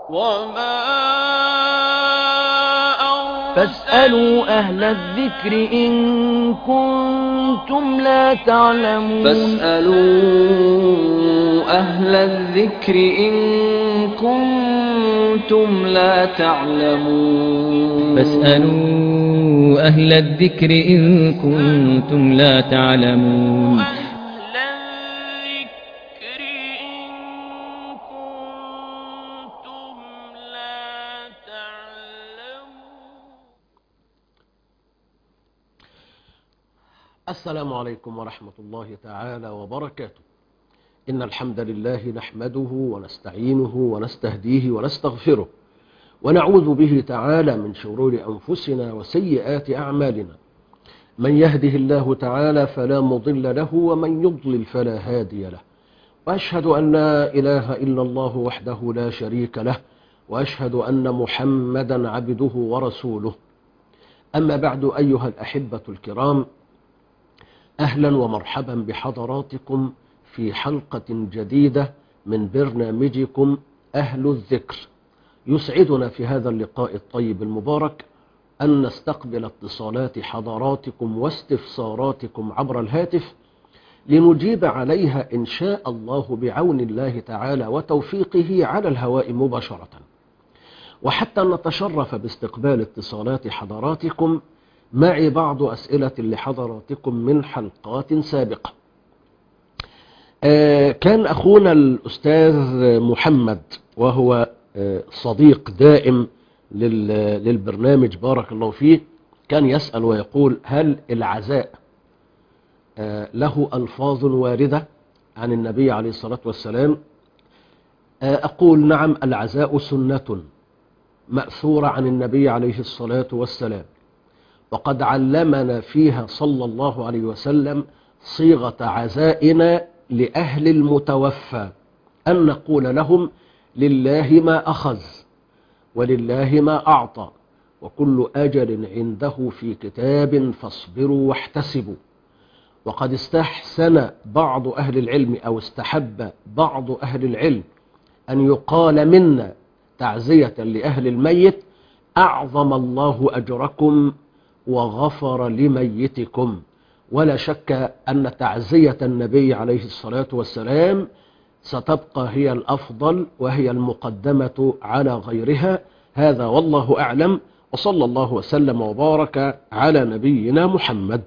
وما فاسألوا أهل الذكر إن كنتم لا تعلمون فاسألوا أهل الذكر إن كنتم لا تعلمون فاسألوا أهل الذكر إن كنتم لا تعلمون أهل الذكر إن كنتم لا تعلمون السلام عليكم ورحمة الله تعالى وبركاته إن الحمد لله نحمده ونستعينه ونستهديه ونستغفره ونعوذ به تعالى من شرور أنفسنا وسيئات أعمالنا من يهده الله تعالى فلا مضل له ومن يضلل فلا هادي له وأشهد أن لا إله إلا الله وحده لا شريك له وأشهد أن محمدا عبده ورسوله أما بعد أيها الأحبة الكرام أهلا ومرحبا بحضراتكم في حلقة جديدة من برنامجكم أهل الذكر يسعدنا في هذا اللقاء الطيب المبارك أن نستقبل اتصالات حضراتكم واستفساراتكم عبر الهاتف لنجيب عليها إن شاء الله بعون الله تعالى وتوفيقه على الهواء مباشرة وحتى نتشرف باستقبال اتصالات حضراتكم معي بعض أسئلة لحضراتكم من حلقات سابقة آه، كان أخونا الأستاذ محمد وهو آه، صديق دائم لل- للبرنامج بارك الله فيه كان يسأل ويقول هل العزاء آه، له ألفاظ واردة عن النبي عليه الصلاة والسلام آه، أقول نعم العزاء سنة مأثورة عن النبي عليه الصلاة والسلام وقد علمنا فيها صلى الله عليه وسلم صيغة عزائنا لأهل المتوفى أن نقول لهم لله ما أخذ ولله ما أعطى وكل أجل عنده في كتاب فاصبروا واحتسبوا وقد استحسن بعض أهل العلم أو استحب بعض أهل العلم أن يقال منا تعزية لأهل الميت أعظم الله أجركم وغفر لميتكم ولا شك أن تعزية النبي عليه الصلاة والسلام ستبقى هي الأفضل وهي المقدمة على غيرها هذا والله أعلم وصلى الله وسلم وبارك على نبينا محمد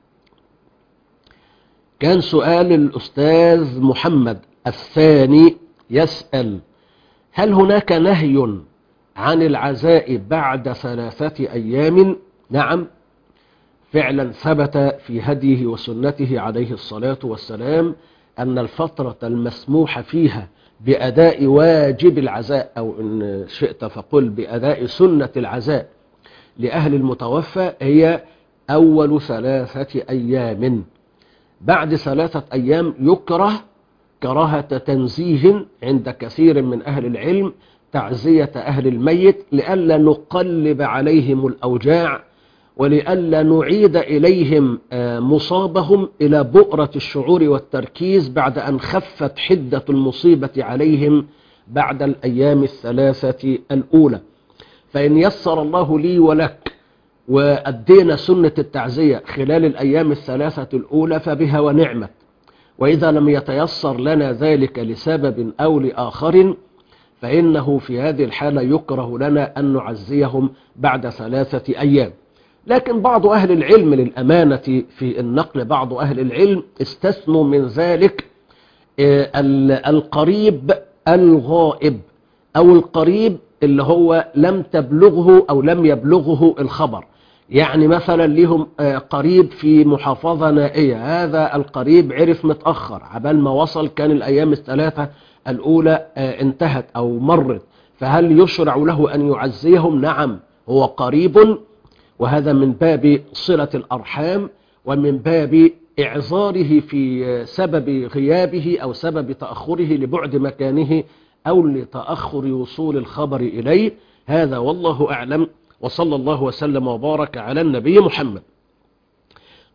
كان سؤال الأستاذ محمد الثاني يسأل هل هناك نهي عن العزاء بعد ثلاثة أيام نعم فعلا ثبت في هديه وسنته عليه الصلاة والسلام أن الفترة المسموح فيها بأداء واجب العزاء أو إن شئت فقل بأداء سنة العزاء لأهل المتوفى هي أول ثلاثة أيام بعد ثلاثة أيام يكره كراهة تنزيه عند كثير من أهل العلم تعزية أهل الميت لئلا نقلب عليهم الأوجاع ولئلا نعيد إليهم آه، مصابهم إلى بؤرة الشعور والتركيز بعد أن خفت حدة المصيبة عليهم بعد الأيام الثلاثة الأولى فإن يسر الله لي ولك وأدينا سنة التعزية خلال الأيام الثلاثة الأولى فبها ونعمت وإذا لم يتيسر لنا ذلك لسبب أو لآخر فإنه في هذه الحالة يكره لنا أن نعزيهم بعد ثلاثة أيام لكن بعض أهل العلم للأمانة في النقل بعض أهل العلم استثنوا من ذلك آه، ال- القريب الغائب أو القريب اللي هو لم تبلغه أو لم يبلغه الخبر يعني مثلا لهم آه، قريب في محافظة نائية هذا القريب عرف متأخر عبال ما وصل كان الأيام الثلاثة الأولى آه، انتهت أو مرت فهل يشرع له أن يعزيهم نعم هو قريب وهذا من باب صلة الأرحام ومن باب إعذاره في سبب غيابه أو سبب تأخره لبعد مكانه أو لتأخر وصول الخبر إليه هذا والله أعلم وصلى الله وسلم وبارك على النبي محمد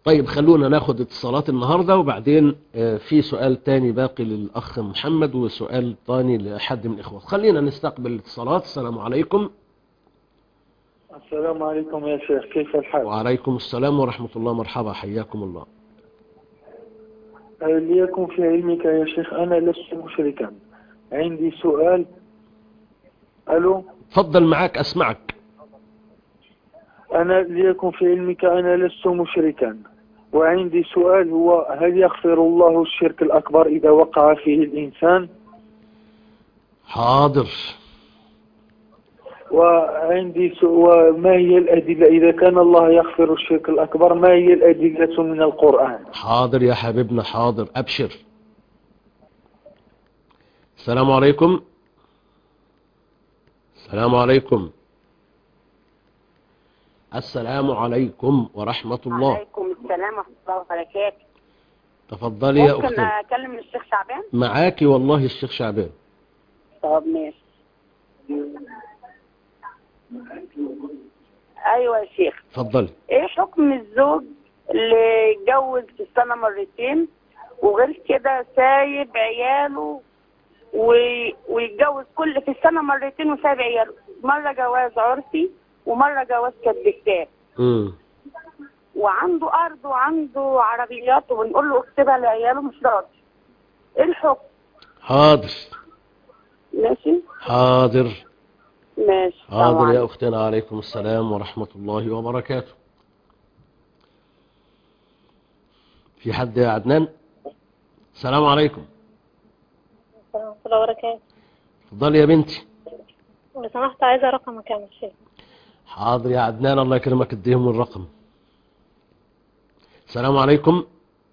طيب خلونا ناخد اتصالات النهاردة وبعدين آه، في سؤال تاني باقي للأخ محمد وسؤال تاني لأحد من الإخوة خلينا نستقبل الاتصالات السلام عليكم السلام عليكم يا شيخ كيف الحال؟ وعليكم السلام ورحمة الله مرحبا حياكم الله آه، ليكن في علمك يا شيخ أنا لست مشركا عندي سؤال ألو تفضل معاك أسمعك أنا ليكن في علمك أنا لست مشركا وعندي سؤال هو هل يغفر الله الشرك الأكبر إذا وقع فيه الإنسان حاضر وعندي سؤال وما هي الأدلة إذا كان الله يغفر الشرك الأكبر ما هي الأدلة من القرآن حاضر يا حبيبنا حاضر أبشر السلام عليكم السلام عليكم السلام عليكم ورحمة الله عليكم السلام ورحمة الله وبركاته تفضلي يا ممكن أختي أكلم الشيخ شعبان؟ معاكي والله الشيخ شعبان طب ماشي أيوة يا شيخ تفضلي إيه حكم الزوج اللي يتجوز في السنة مرتين وغير كده سايب عياله و... ويتجوز كل في السنة مرتين وسايب عياله مرة جواز عرفي ومرة جواز كاتب امم وعنده أرض وعنده عربيات وبنقول له اكتبها لعياله مش راضي إيه الحكم؟ حاضر ماشي؟ حاضر ماشي حاضر طبعا. يا أختنا عليكم السلام ورحمة الله وبركاته في حد يا عدنان السلام عليكم ورحمة الله وبركاته تفضلي يا بنتي لو سمحت عايزة رقمك يا شيخ حاضر يا عدنان الله يكرمك اديهم الرقم السلام عليكم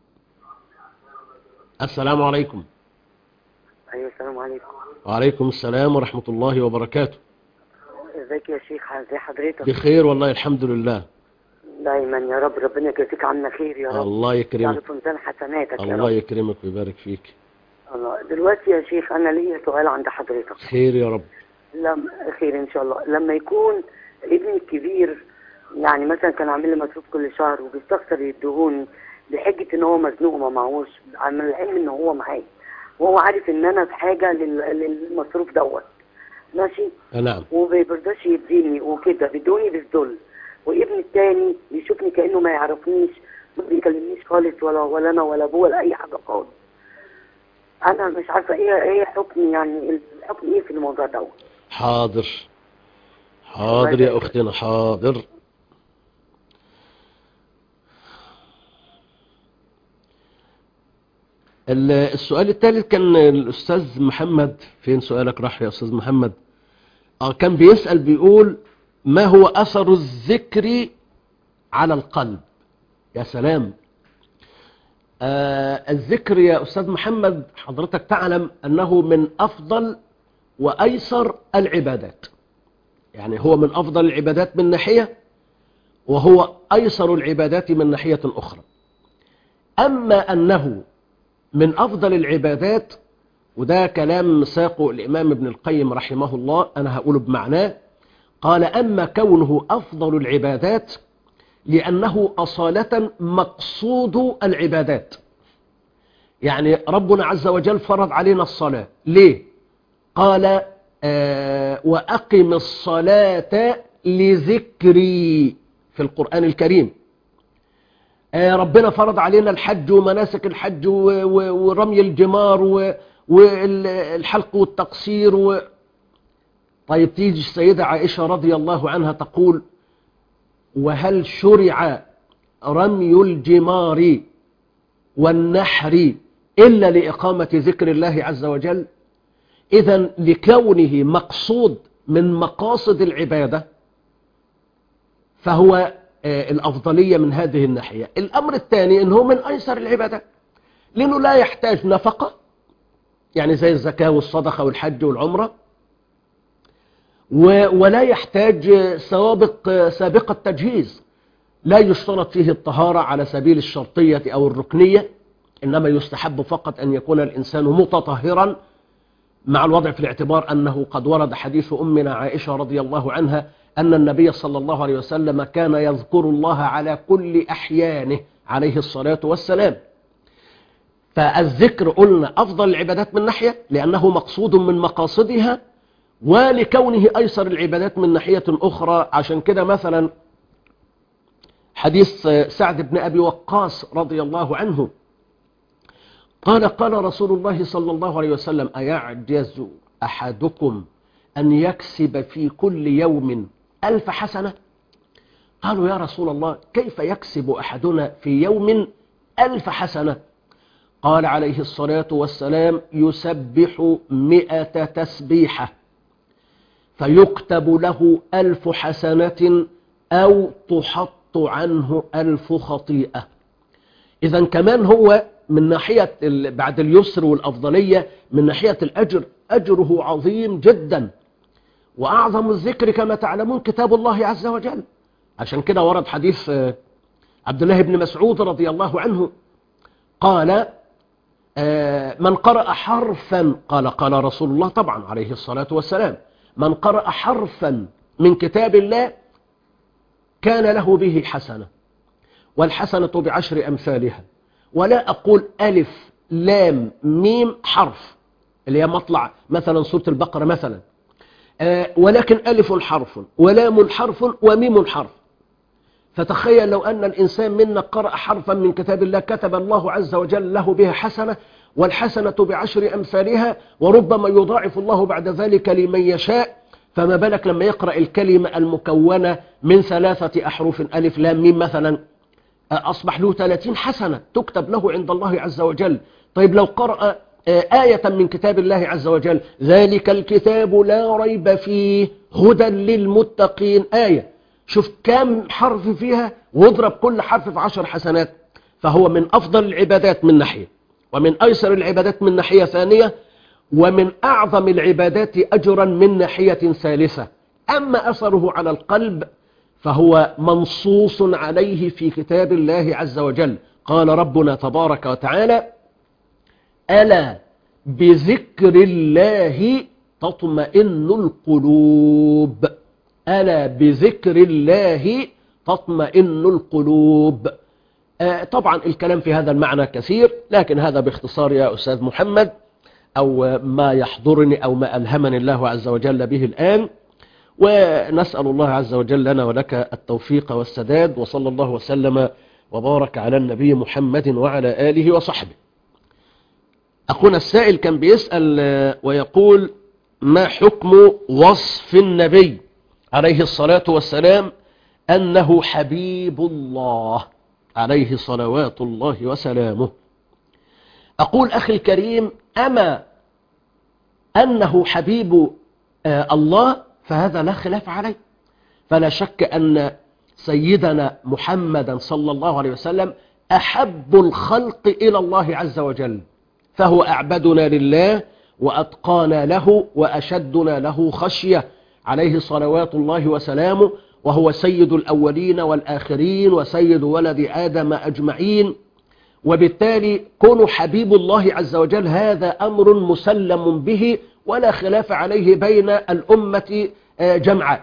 السلام عليكم ايوه السلام عليكم وعليكم السلام ورحمة الله وبركاته ازيك يا شيخ ازي حضرتك بخير والله الحمد لله دايما يا رب ربنا يجازيك عنا خير يا رب الله يكرمك يعرف في ميزان حسناتك يا الله رب يكرمك ويبارك فيك الله دلوقتي يا شيخ انا ليا سؤال عند حضرتك خير يا رب لم خير ان شاء الله لما يكون ابني الكبير يعني مثلا كان عامل لي مصروف كل شهر وبيستخسر يدهوني بحجه ان هو مزنوق وما معهوش على العلم ان هو معايا وهو عارف ان انا بحاجه لل- للمصروف دوت ماشي نعم وما بيرضاش يديني وكده بيدوني بالذل وابني التاني بيشوفني كانه ما يعرفنيش ما بيكلمنيش خالص ولا ولا انا ولا ابوه ولا اي حاجه خالص انا مش عارفه ايه ايه حكم يعني الحكم ايه في الموضوع دوت حاضر حاضر يا أختنا حاضر ال- السؤال الثالث كان الأستاذ محمد فين سؤالك راح يا أستاذ محمد آه كان بيسأل بيقول ما هو أثر الذكر على القلب يا سلام آه الذكر يا أستاذ محمد حضرتك تعلم أنه من أفضل وأيسر العبادات يعني هو من أفضل العبادات من ناحية وهو أيسر العبادات من ناحية أخرى أما أنه من أفضل العبادات وده كلام ساقه الإمام ابن القيم رحمه الله أنا هقوله بمعناه قال أما كونه أفضل العبادات لأنه أصالة مقصود العبادات يعني ربنا عز وجل فرض علينا الصلاة ليه؟ قال آه وأقم الصلاة لذكري في القرآن الكريم آه ربنا فرض علينا الحج ومناسك الحج و- و- ورمي الجمار و- والحلق والتقصير و... طيب تيجي السيدة عائشة رضي الله عنها تقول وهل شرع رمي الجمار والنحر إلا لإقامة ذكر الله عز وجل إذا لكونه مقصود من مقاصد العبادة فهو آه، الأفضلية من هذه الناحية الأمر الثاني أنه من أيسر العبادات لأنه لا يحتاج نفقة يعني زي الزكاة والصدقة والحج والعمرة و- ولا يحتاج سوابق سابقة تجهيز لا يشترط فيه الطهارة على سبيل الشرطية أو الركنية إنما يستحب فقط أن يكون الإنسان متطهرا مع الوضع في الاعتبار أنه قد ورد حديث أمنا عائشة رضي الله عنها أن النبي صلى الله عليه وسلم كان يذكر الله على كل أحيانه عليه الصلاة والسلام فالذكر قلنا أفضل العبادات من ناحية لأنه مقصود من مقاصدها ولكونه أيسر العبادات من ناحية أخرى عشان كده مثلا حديث سعد بن أبي وقاص رضي الله عنه قال قال رسول الله صلى الله عليه وسلم أيعجز أحدكم أن يكسب في كل يوم ألف حسنة قالوا يا رسول الله كيف يكسب أحدنا في يوم ألف حسنة قال عليه الصلاة والسلام يسبح مئة تسبيحة فيكتب له ألف حسنة أو تحط عنه ألف خطيئة إذا كمان هو من ناحية ال- بعد اليسر والأفضلية من ناحية الأجر أجره عظيم جدا وأعظم الذكر كما تعلمون كتاب الله عز وجل عشان كده ورد حديث آه، عبد الله بن مسعود رضي الله عنه قال آه، من قرأ حرفا قال قال رسول الله طبعا عليه الصلاة والسلام من قرأ حرفا من كتاب الله كان له به حسنة والحسنة بعشر أمثالها ولا أقول ألف لام ميم حرف اللي هي مطلع مثلا سورة البقرة مثلا آه، ولكن ألف حرف ولام حرف وميم حرف فتخيل لو أن الإنسان منا قرأ حرفا من كتاب الله كتب الله عز وجل له بها حسنة والحسنة بعشر أمثالها وربما يضاعف الله بعد ذلك لمن يشاء فما بالك لما يقرأ الكلمة المكونة من ثلاثة أحرف ألف لام ميم مثلا أصبح له 30 حسنة تكتب له عند الله عز وجل طيب لو قرأ آه، آية من كتاب الله عز وجل ذلك الكتاب لا ريب فيه هدى للمتقين آية شوف كم حرف فيها واضرب كل حرف في عشر حسنات فهو من أفضل العبادات من ناحية ومن أيسر العبادات من ناحية ثانية ومن أعظم العبادات أجرا من ناحية ثالثة أما أثره على القلب فهو منصوص عليه في كتاب الله عز وجل قال ربنا تبارك وتعالى ألا بذكر الله تطمئن القلوب ألا بذكر الله تطمئن القلوب آه، طبعا الكلام في هذا المعنى كثير لكن هذا باختصار يا أستاذ محمد أو ما يحضرني أو ما ألهمني الله عز وجل به الآن ونسأل الله عز وجل لنا ولك التوفيق والسداد وصلى الله وسلم وبارك على النبي محمد وعلى آله وصحبه أخونا السائل كان بيسأل آه، ويقول ما حكم وصف النبي عليه الصلاة والسلام أنه حبيب الله عليه صلوات الله وسلامه أقول أخي الكريم أما أنه حبيب آه، الله فهذا لا خلاف عليه فلا شك أن سيدنا محمدا صلى الله عليه وسلم أحب الخلق إلى الله عز وجل فهو أعبدنا لله وأتقانا له وأشدنا له خشية عليه صلوات الله وسلامه وهو سيد الأولين والآخرين وسيد ولد آدم أجمعين وبالتالي كون حبيب الله عز وجل هذا أمر مسلم به ولا خلاف عليه بين الأمة آه، جمعاء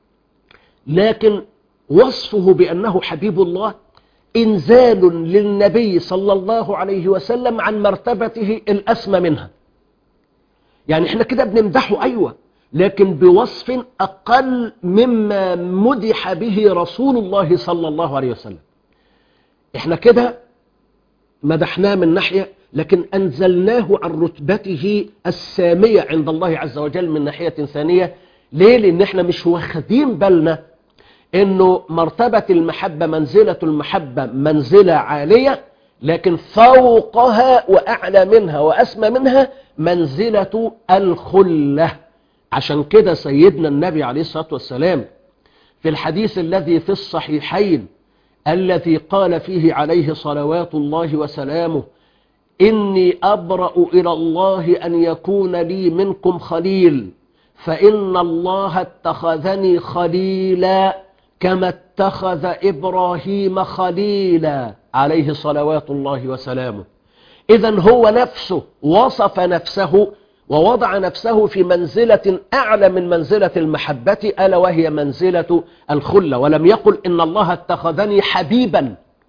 لكن وصفه بأنه حبيب الله إنزال للنبي صلى الله عليه وسلم عن مرتبته الأسمى منها يعني احنا كده بنمدحه أيوة لكن بوصف أقل مما مدح به رسول الله صلى الله عليه وسلم احنا كده مدحناه من ناحية لكن أنزلناه عن رتبته السامية عند الله عز وجل من ناحية ثانية ليه؟ لأن احنا مش واخدين بالنا انه مرتبة المحبة منزلة المحبة منزلة عالية لكن فوقها وأعلى منها وأسمى منها منزلة الخلة عشان كده سيدنا النبي عليه الصلاة والسلام في الحديث الذي في الصحيحين الذي قال فيه عليه صلوات الله وسلامه إني أبرأ إلى الله أن يكون لي منكم خليل فإن الله اتخذني خليلا كما اتخذ إبراهيم خليلا عليه صلوات الله وسلامه إذا هو نفسه وصف نفسه ووضع نفسه في منزلة أعلى من منزلة المحبة ألا وهي منزلة الخلة ولم يقل إن الله اتخذني حبيبا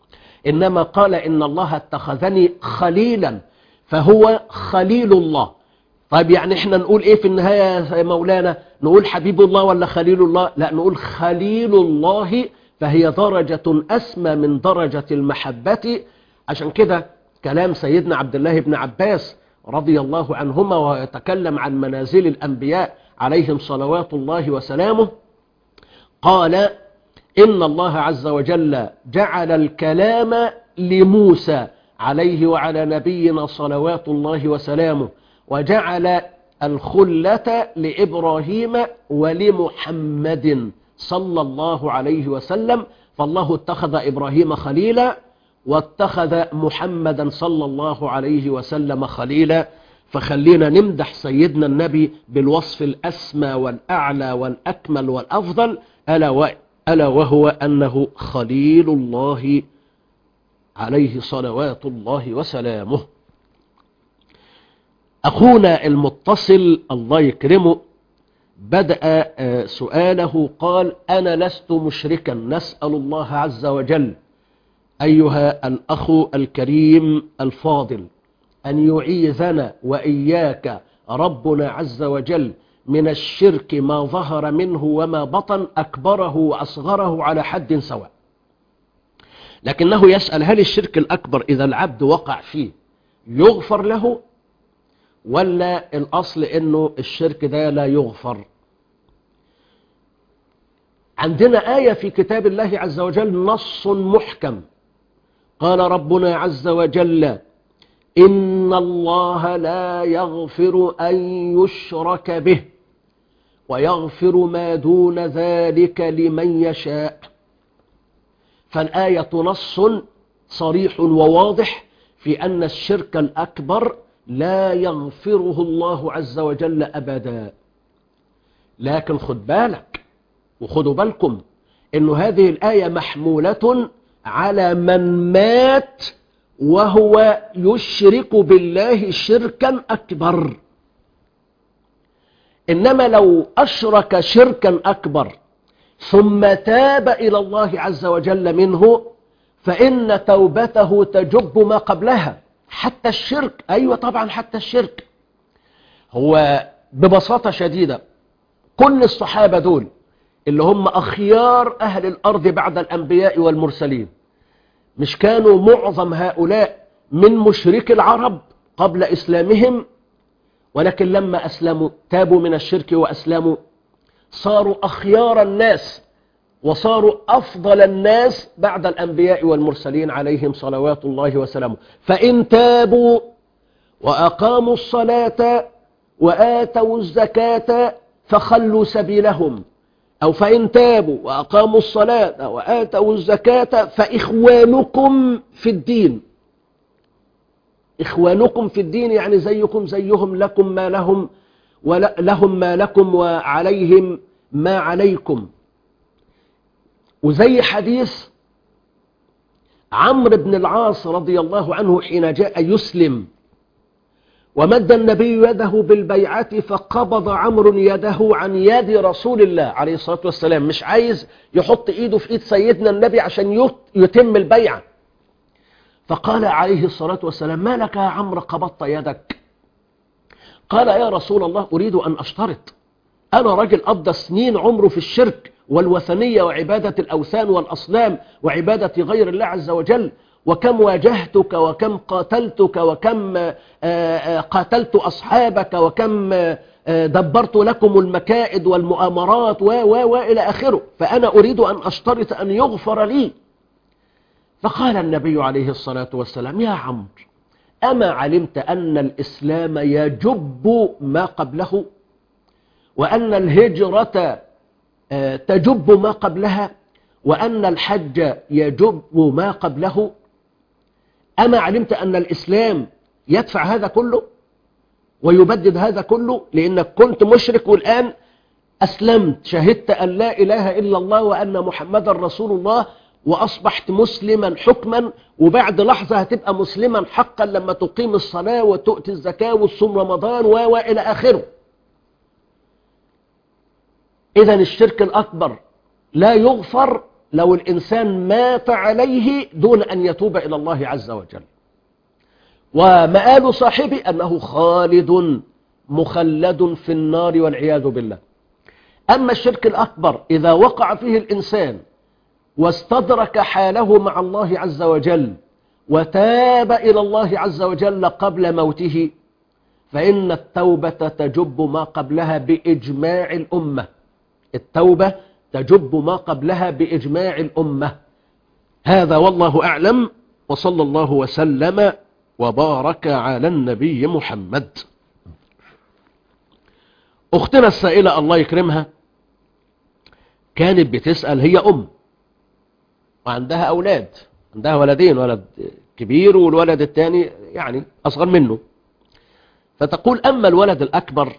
إنما قال إن الله اتخذني خليلا فهو خليل الله طيب يعني احنا نقول ايه في النهاية يا مولانا نقول حبيب الله ولا خليل الله لا نقول خليل الله فهي درجة أسمى من درجة المحبة عشان كده كلام سيدنا عبد الله بن عباس رضي الله عنهما ويتكلم عن منازل الأنبياء عليهم صلوات الله وسلامه قال إن الله عز وجل جعل الكلام لموسى عليه وعلى نبينا صلوات الله وسلامه وجعل الخلة لإبراهيم ولمحمد صلى الله عليه وسلم فالله اتخذ إبراهيم خليلا واتخذ محمدا صلى الله عليه وسلم خليلا فخلينا نمدح سيدنا النبي بالوصف الأسمى والأعلى والأكمل والأفضل ألا, و... ألا وهو أنه خليل الله عليه صلوات الله وسلامه أخونا المتصل الله يكرمه بدأ سؤاله قال أنا لست مشركا نسأل الله عز وجل أيها الأخ الكريم الفاضل أن يعيذنا وإياك ربنا عز وجل من الشرك ما ظهر منه وما بطن أكبره وأصغره على حد سواء لكنه يسأل هل الشرك الأكبر إذا العبد وقع فيه يغفر له ولا الأصل أنه الشرك ده لا يغفر عندنا آية في كتاب الله عز وجل نص محكم قال ربنا عز وجل إن الله لا يغفر أن يشرك به ويغفر ما دون ذلك لمن يشاء فالآية نص صريح وواضح في أن الشرك الأكبر لا يغفره الله عز وجل أبدا لكن خد بالك وخدوا بالكم أن هذه الآية محمولة على من مات وهو يشرك بالله شركا أكبر إنما لو أشرك شركا أكبر ثم تاب إلى الله عز وجل منه فإن توبته تجب ما قبلها حتى الشرك أيوة طبعا حتى الشرك هو ببساطة شديدة كل الصحابة دول اللي هم أخيار أهل الأرض بعد الأنبياء والمرسلين مش كانوا معظم هؤلاء من مشرك العرب قبل إسلامهم ولكن لما أسلموا تابوا من الشرك وأسلموا صاروا أخيار الناس وصاروا أفضل الناس بعد الأنبياء والمرسلين عليهم صلوات الله وسلامه فإن تابوا وأقاموا الصلاة وآتوا الزكاة فخلوا سبيلهم أو فإن تابوا وأقاموا الصلاة وآتوا الزكاة فإخوانكم في الدين إخوانكم في الدين يعني زيكم زيهم لكم ما لهم ولهم ما لكم وعليهم ما عليكم وزي حديث عمرو بن العاص رضي الله عنه حين جاء يسلم ومد النبي يده بالبيعة فقبض عمرو يده عن يد رسول الله عليه الصلاة والسلام مش عايز يحط ايده في ايد سيدنا النبي عشان يتم البيعة فقال عليه الصلاة والسلام ما لك يا عمرو قبضت يدك قال يا رسول الله أريد أن أشترط أنا رجل قضى سنين عمره في الشرك والوثنية وعبادة الأوثان والأصنام وعبادة غير الله عز وجل وكم واجهتك وكم قاتلتك وكم قاتلت أصحابك وكم دبرت لكم المكائد والمؤامرات و و وإلى آخره فأنا أريد أن أشترط أن يغفر لي فقال النبي عليه الصلاة والسلام يا عمرو أما علمت أن الإسلام يجب ما قبله وأن الهجرة تجب ما قبلها وأن الحج يجب ما قبله أما علمت أن الإسلام يدفع هذا كله ويبدد هذا كله لأنك كنت مشرك والآن أسلمت شهدت أن لا إله إلا الله وأن محمد رسول الله وأصبحت مسلما حكما وبعد لحظة هتبقى مسلما حقا لما تقيم الصلاة وتؤتي الزكاة والصوم رمضان وإلى آخره إذا الشرك الأكبر لا يغفر لو الإنسان مات عليه دون أن يتوب إلى الله عز وجل ومآل صاحبه أنه خالد مخلد في النار والعياذ بالله أما الشرك الأكبر إذا وقع فيه الإنسان واستدرك حاله مع الله عز وجل وتاب إلى الله عز وجل قبل موته فإن التوبة تجب ما قبلها بإجماع الأمة التوبة تجب ما قبلها بإجماع الأمة هذا والله أعلم وصلى الله وسلم وبارك على النبي محمد أختنا السائلة الله يكرمها كانت بتسأل هي أم وعندها أولاد عندها ولدين ولد كبير والولد الثاني يعني أصغر منه فتقول أما الولد الأكبر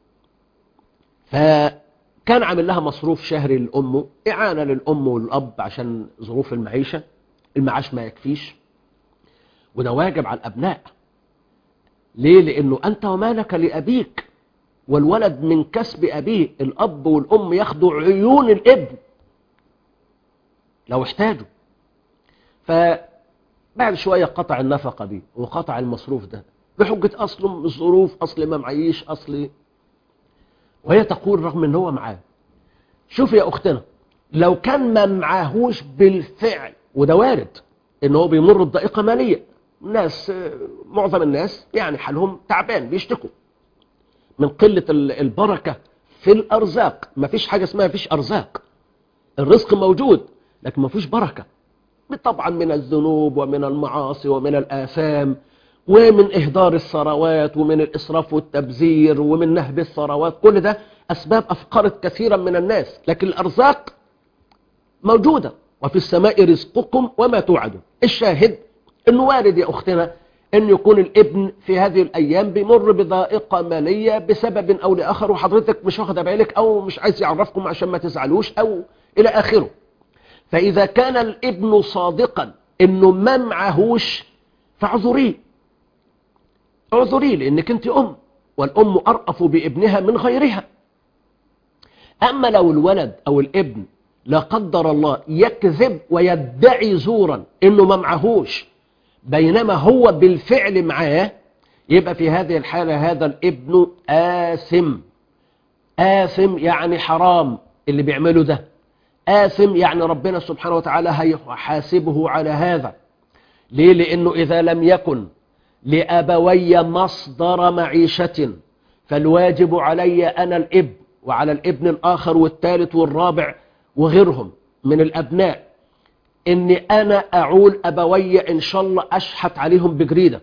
فكان عامل لها مصروف شهري للأم إعانة للأم والأب عشان ظروف المعيشة المعاش ما يكفيش وده واجب على الأبناء ليه؟ لأنه أنت ومالك لأبيك والولد من كسب أبيه الأب والأم ياخدوا عيون الابن لو احتاجوا فبعد شوية قطع النفقة دي وقطع المصروف ده بحجة أصله الظروف أصل ما معيش أصل وهي تقول رغم ان هو معاه شوف يا أختنا لو كان ما معاهوش بالفعل وده وارد ان هو بيمر بضائقة مالية الناس معظم الناس يعني حالهم تعبان بيشتكوا من قلة البركة في الأرزاق ما فيش حاجة اسمها فيش أرزاق الرزق موجود لكن ما فيش بركة طبعا من الذنوب ومن المعاصي ومن الآثام ومن إهدار الثروات ومن الإسراف والتبذير ومن نهب الثروات كل ده أسباب أفقرت كثيرا من الناس لكن الأرزاق موجودة وفي السماء رزقكم وما توعدون الشاهد أنه وارد يا أختنا أن يكون الابن في هذه الأيام بيمر بضائقة مالية بسبب أو لآخر وحضرتك مش واخد بالك أو مش عايز يعرفكم عشان ما تزعلوش أو إلى آخره فإذا كان الابن صادقا أنه ما معهوش فاعذريه اعذريه لأنك أنت أم والأم أرأف بابنها من غيرها أما لو الولد أو الابن لا قدر الله يكذب ويدعي زورا أنه ما معهوش بينما هو بالفعل معاه يبقى في هذه الحالة هذا الابن آثم آثم يعني حرام اللي بيعمله ده آثم يعني ربنا سبحانه وتعالى هيحاسبه على هذا ليه لأنه إذا لم يكن لأبوي مصدر معيشة فالواجب علي أنا الابن وعلى الابن الآخر والثالث والرابع وغيرهم من الأبناء إني أنا أعول أبوي إن شاء الله أشحت عليهم بجريدة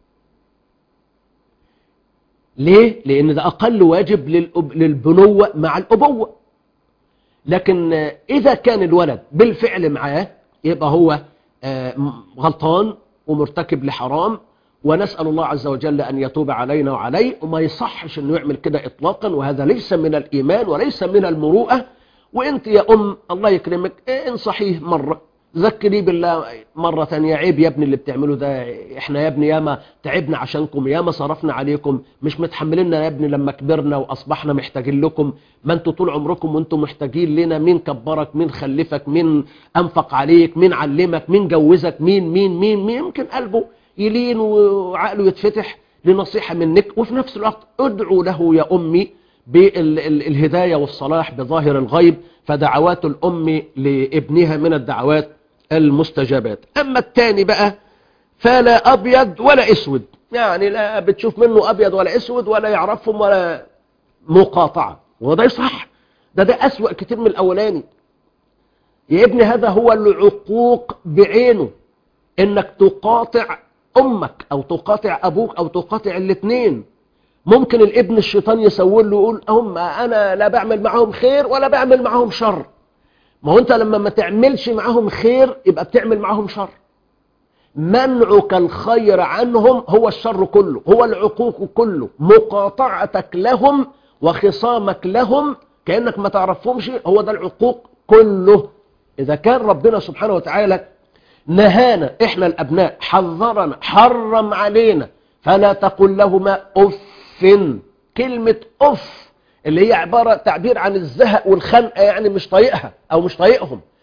ليه؟ لأن ده أقل واجب للأب... للبنوة مع الأبوة لكن إذا كان الولد بالفعل معاه يبقى هو غلطان ومرتكب لحرام ونسأل الله عز وجل أن يتوب علينا وعليه وما يصحش أنه يعمل كده إطلاقا وهذا ليس من الإيمان وليس من المروءة وانت يا أم الله يكرمك انصحيه مرة ذكري بالله مرة ثانية عيب يا ابني اللي بتعمله ده احنا يا ابني ياما تعبنا عشانكم ياما صرفنا عليكم مش متحمليننا يا ابني لما كبرنا واصبحنا محتاجين لكم ما انتوا طول عمركم وانتم محتاجين لنا مين كبرك مين خلفك مين انفق عليك مين علمك مين جوزك مين مين مين, مين يمكن قلبه يلين وعقله يتفتح لنصيحة منك وفي نفس الوقت ادعو له يا أمي بالهداية والصلاح بظاهر الغيب فدعوات الأم لابنها من الدعوات المستجابات أما الثاني بقى فلا أبيض ولا أسود يعني لا بتشوف منه أبيض ولا أسود ولا يعرفهم ولا مقاطعة وده يصح ده ده أسوأ كتير من الأولاني يا ابني هذا هو العقوق بعينه انك تقاطع امك او تقاطع ابوك او تقاطع الاثنين ممكن الابن الشيطان يسول له يقول هم انا لا بعمل معاهم خير ولا بعمل معاهم شر ما هو انت لما ما تعملش معاهم خير يبقى بتعمل معاهم شر منعك الخير عنهم هو الشر كله هو العقوق كله مقاطعتك لهم وخصامك لهم كأنك ما تعرفهمش هو ده العقوق كله إذا كان ربنا سبحانه وتعالى نهانا إحنا الأبناء حذرنا حرم علينا فلا تقل لهما أف كلمة أف اللي هي عبارة تعبير عن الزهق والخنقة يعني مش طايقها أو مش طايقهم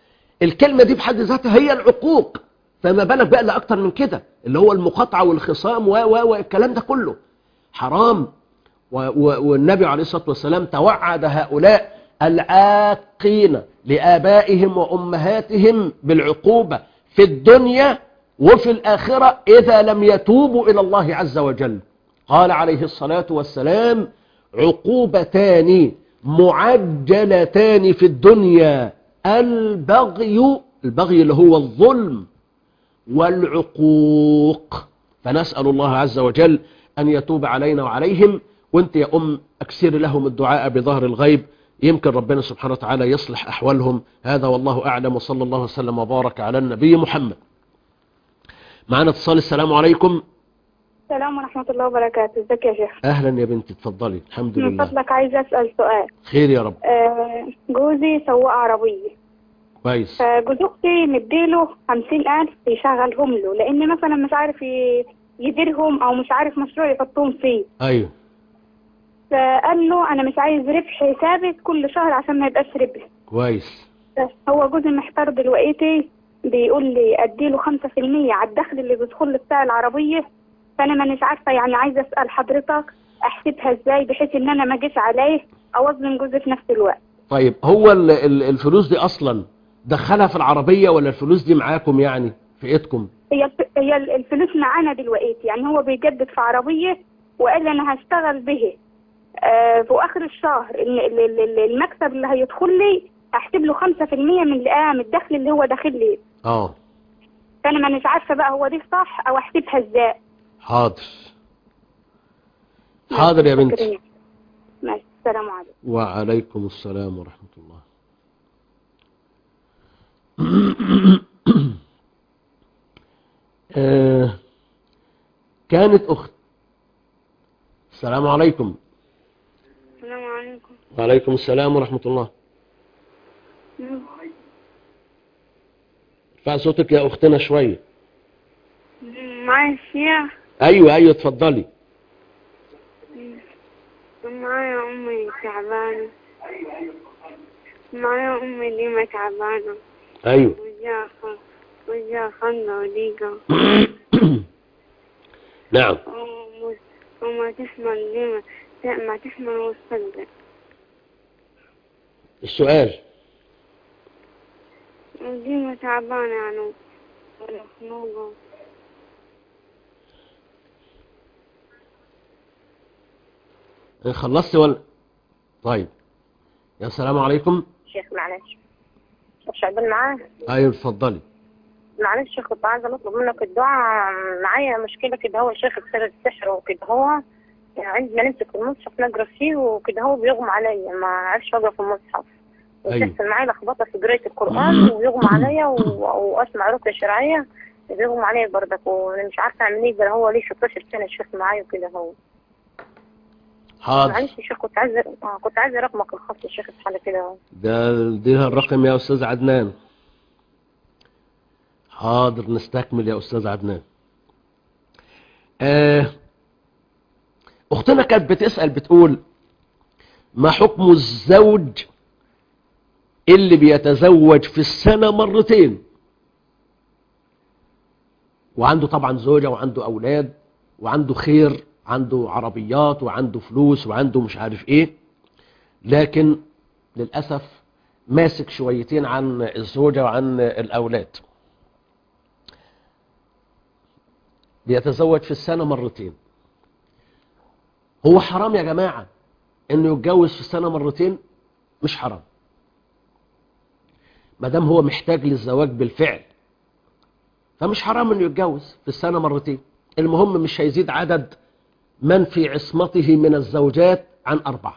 الكلمة دي بحد ذاتها هي العقوق فما بالك بقى اللي أكتر من كده اللي هو المقاطعة والخصام و و والكلام ده كله حرام و و والنبي عليه الصلاة والسلام توعد هؤلاء العاقين لآبائهم وأمهاتهم بالعقوبة في الدنيا وفي الآخرة إذا لم يتوبوا إلى الله عز وجل قال عليه الصلاة والسلام عقوبتان معجلتان في الدنيا البغي البغي اللي هو الظلم والعقوق فنسأل الله عز وجل أن يتوب علينا وعليهم وانت يا أم أكثر لهم الدعاء بظهر الغيب يمكن ربنا سبحانه وتعالى يصلح أحوالهم هذا والله أعلم وصلى الله وسلم وبارك على النبي محمد معنا اتصال السلام عليكم السلام ورحمة الله وبركاته ازيك يا شيخ أهلا يا بنتي اتفضلي الحمد من لله فضلك عايزة أسأل سؤال خير يا رب آه، جوزي سواق عربية كويس فجوز أختي مديله خمسين ألف يشغلهم له لأن مثلا مش عارف ي- يديرهم أو مش عارف مشروع يحطهم فيه أيوه فقال له أنا مش عايز ربح ثابت كل شهر عشان ما يبقاش ربح كويس بس هو جوزي محتار دلوقتي بيقول لي اديله خمسة في المية على الدخل اللي بيدخل لي بتاع العربية فانا مانيش عارفة يعني عايزة اسأل حضرتك احسبها ازاي بحيث ان انا ما اجيش عليه او اظلم جوزي في نفس الوقت طيب هو ال- ال- الفلوس دي أصلا دخلها في العربية ولا الفلوس دي معاكم يعني في ايدكم هي الف- هي ال- الفلوس معانا دلوقتي يعني هو بيجدد في عربية وقال لي انا هشتغل به آه في اخر الشهر ال- ال- ال- ال- المكسب اللي هيدخل لي هحسب له خمسة في المية من اللي آه من الدخل اللي هو داخل لي اه فانا مانيش عارفة بقى هو دي صح او احسبها ازاي حاضر حاضر يا بنتي شكراً. ماشي السلام عليكم وعليكم السلام ورحمة الله آه، كانت أخت السلام عليكم السلام عليكم وعليكم السلام ورحمة الله ارفع صوتك يا أختنا شوية معايا الشيخ أيوة أيوة اتفضلي معايا أمي تعبانة معايا أمي ديما تعبانة أيوة وجاها خ- وجاها خنقة وضيقة نعم وم- وما تحمل ديما ما تحمل وتصدق السؤال وديما تعبانة يعني ومخنوقة خلصت ولا طيب يا السلام عليكم شيخ معلش شيخ شعبان معاه أيوة اتفضلي معلش كنت عايزة نطلب منك الدعاء معايا مشكلة كده هو شيخ بسبب السحر وكده هو يعني عندنا نمسك المصحف نقرا فيه وكده هو بيغمى عليا ما عرفش اقرا في المصحف أيوة. وتحصل معايا لخبطة في قراية القرآن ويغمى عليا و- واسمع رقية شرعية بيغمى عليا برضك وانا مش عارفة اعمل ايه ده هو ليه 16 سنة الشيخ معايا وكده هو حاضر معلش يا شيخ كنت عايزة آه، كنت عايزة رقمك الخاص يا شيخ في حالة كده اهو. ده اديها الرقم يا أستاذ عدنان حاضر نستكمل يا أستاذ عدنان آه أختنا كانت بتسأل بتقول ما حكم الزوج اللي بيتزوج في السنة مرتين وعنده طبعا زوجة وعنده أولاد وعنده خير عنده عربيات وعنده فلوس وعنده مش عارف ايه لكن للأسف ماسك شويتين عن الزوجة وعن الأولاد بيتزوج في السنة مرتين هو حرام يا جماعة انه يتجوز في السنة مرتين مش حرام ما دام هو محتاج للزواج بالفعل فمش حرام انه يتجوز في السنة مرتين المهم مش هيزيد عدد من في عصمته من الزوجات عن أربعة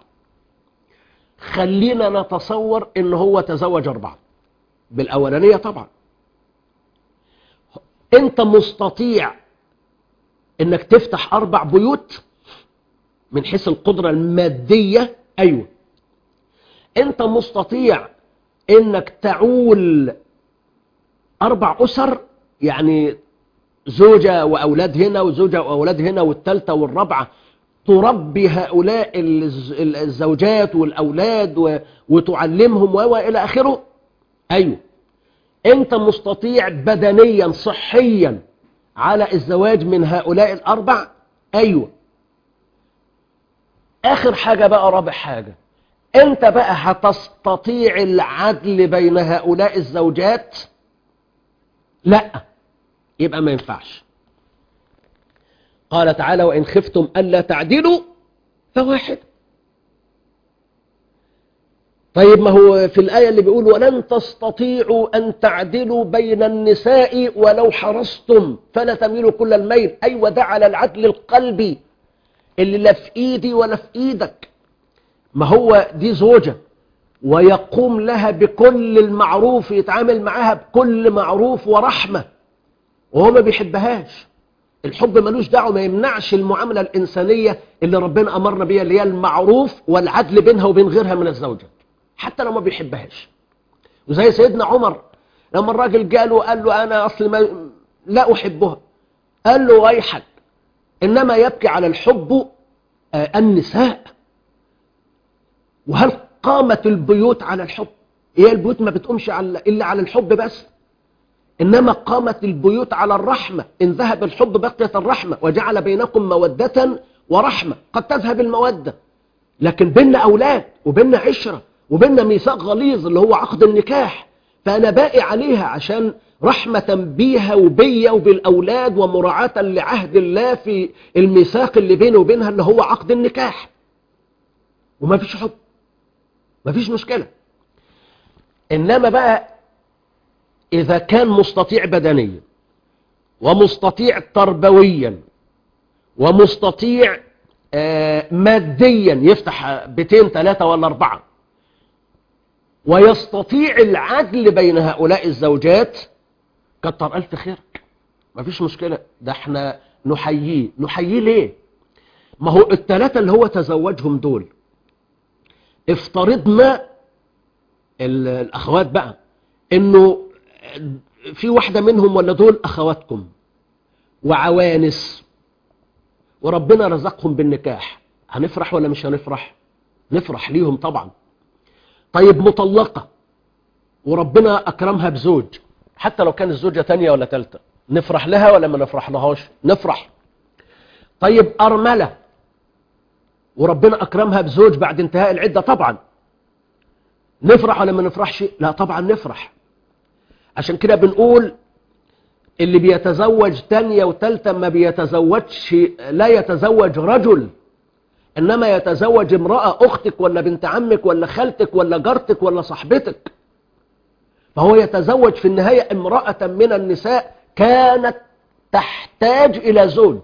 خلينا نتصور ان هو تزوج أربعة بالأولانية طبعا انت مستطيع انك تفتح أربع بيوت من حيث القدرة المادية أيوة انت مستطيع انك تعول أربع أسر يعني زوجة وأولاد هنا وزوجة وأولاد هنا والثالثة والرابعة تربي هؤلاء الز- الزوجات والأولاد و- وتعلمهم و- وإلى آخره أيوه انت مستطيع بدنيا صحيا على الزواج من هؤلاء الاربع ايوه اخر حاجة بقى رابع حاجة انت بقى هتستطيع العدل بين هؤلاء الزوجات لا يبقى ما ينفعش قال تعالى وإن خفتم ألا تعدلوا فواحد طيب ما هو في الآية اللي بيقول ولن تستطيعوا أن تعدلوا بين النساء ولو حرصتم فلا تميلوا كل الميل أيوة ده على العدل القلبي اللي لا في إيدي ولا في إيدك ما هو دي زوجة ويقوم لها بكل المعروف يتعامل معاها بكل معروف ورحمة وهو ما بيحبهاش الحب ملوش دعوه ما يمنعش المعاملة الإنسانية اللي ربنا أمرنا بيها اللي هي المعروف والعدل بينها وبين غيرها من الزوجة حتى لو ما بيحبهاش وزي سيدنا عمر لما الراجل جاله قال له أنا أصل ما لا أحبها قال له ويحك إنما يبكي على الحب آه، النساء وهل قامت البيوت على الحب هي البيوت ما بتقومش على إلا على الحب بس إنما قامت البيوت على الرحمة إن ذهب الحب بقيت الرحمة وجعل بينكم مودة ورحمة قد تذهب المودة لكن بيننا أولاد وبيننا عشرة وبيننا ميثاق غليظ اللي هو عقد النكاح فأنا باقي عليها عشان رحمة بيها وبيا وبالأولاد ومراعاة لعهد الله في الميثاق اللي بينه وبينها اللي هو عقد النكاح وما فيش حب ما فيش مشكلة إنما بقى إذا كان مستطيع بدنيا ومستطيع تربويا ومستطيع آه، ماديا يفتح بيتين ثلاثة ولا أربعة ويستطيع العدل بين هؤلاء الزوجات كتر ألف خيرك مفيش مشكلة ده احنا نحييه نحييه ليه ما هو الثلاثة اللي هو تزوجهم دول افترضنا ال- الأخوات بقى انه في واحدة منهم ولا دول أخواتكم وعوانس وربنا رزقهم بالنكاح هنفرح ولا مش هنفرح نفرح ليهم طبعا طيب مطلقة وربنا أكرمها بزوج حتى لو كانت زوجة تانية ولا تالتة نفرح لها ولا ما نفرح لهاش نفرح طيب أرملة وربنا أكرمها بزوج بعد انتهاء العدة طبعا نفرح ولا ما نفرحش لا طبعا نفرح عشان كده بنقول اللي بيتزوج تانية وتالتة ما بيتزوجش لا يتزوج رجل إنما يتزوج امرأة أختك ولا بنت عمك ولا خالتك ولا جارتك ولا صاحبتك فهو يتزوج في النهاية امرأة من النساء كانت تحتاج إلى زوج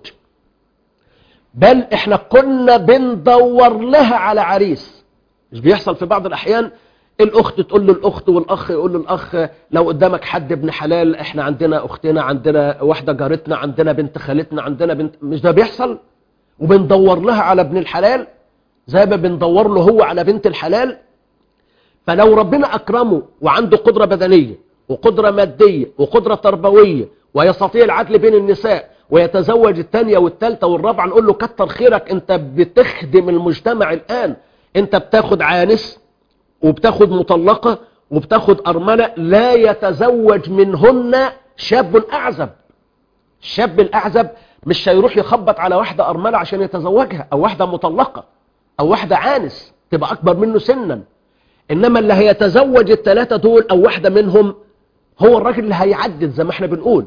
بل احنا كنا بندور لها على عريس مش بيحصل في بعض الأحيان الأخت تقول للأخت والأخ يقول للأخ لو قدامك حد ابن حلال احنا عندنا أختنا عندنا واحدة جارتنا عندنا بنت خالتنا عندنا بنت مش ده بيحصل وبندور لها على ابن الحلال زي ما بندور له هو على بنت الحلال فلو ربنا أكرمه وعنده قدرة بدنية وقدرة مادية وقدرة تربوية ويستطيع العدل بين النساء ويتزوج الثانية والثالثة والرابعة نقول له كتر خيرك انت بتخدم المجتمع الآن انت بتاخد عانس وبتاخد مطلقة وبتاخد أرملة لا يتزوج منهن شاب أعزب الشاب الأعزب مش هيروح يخبط على واحدة أرملة عشان يتزوجها أو واحدة مطلقة أو واحدة عانس تبقى أكبر منه سنا إنما اللي هيتزوج الثلاثة دول أو واحدة منهم هو الراجل اللي هيعدد زي ما احنا بنقول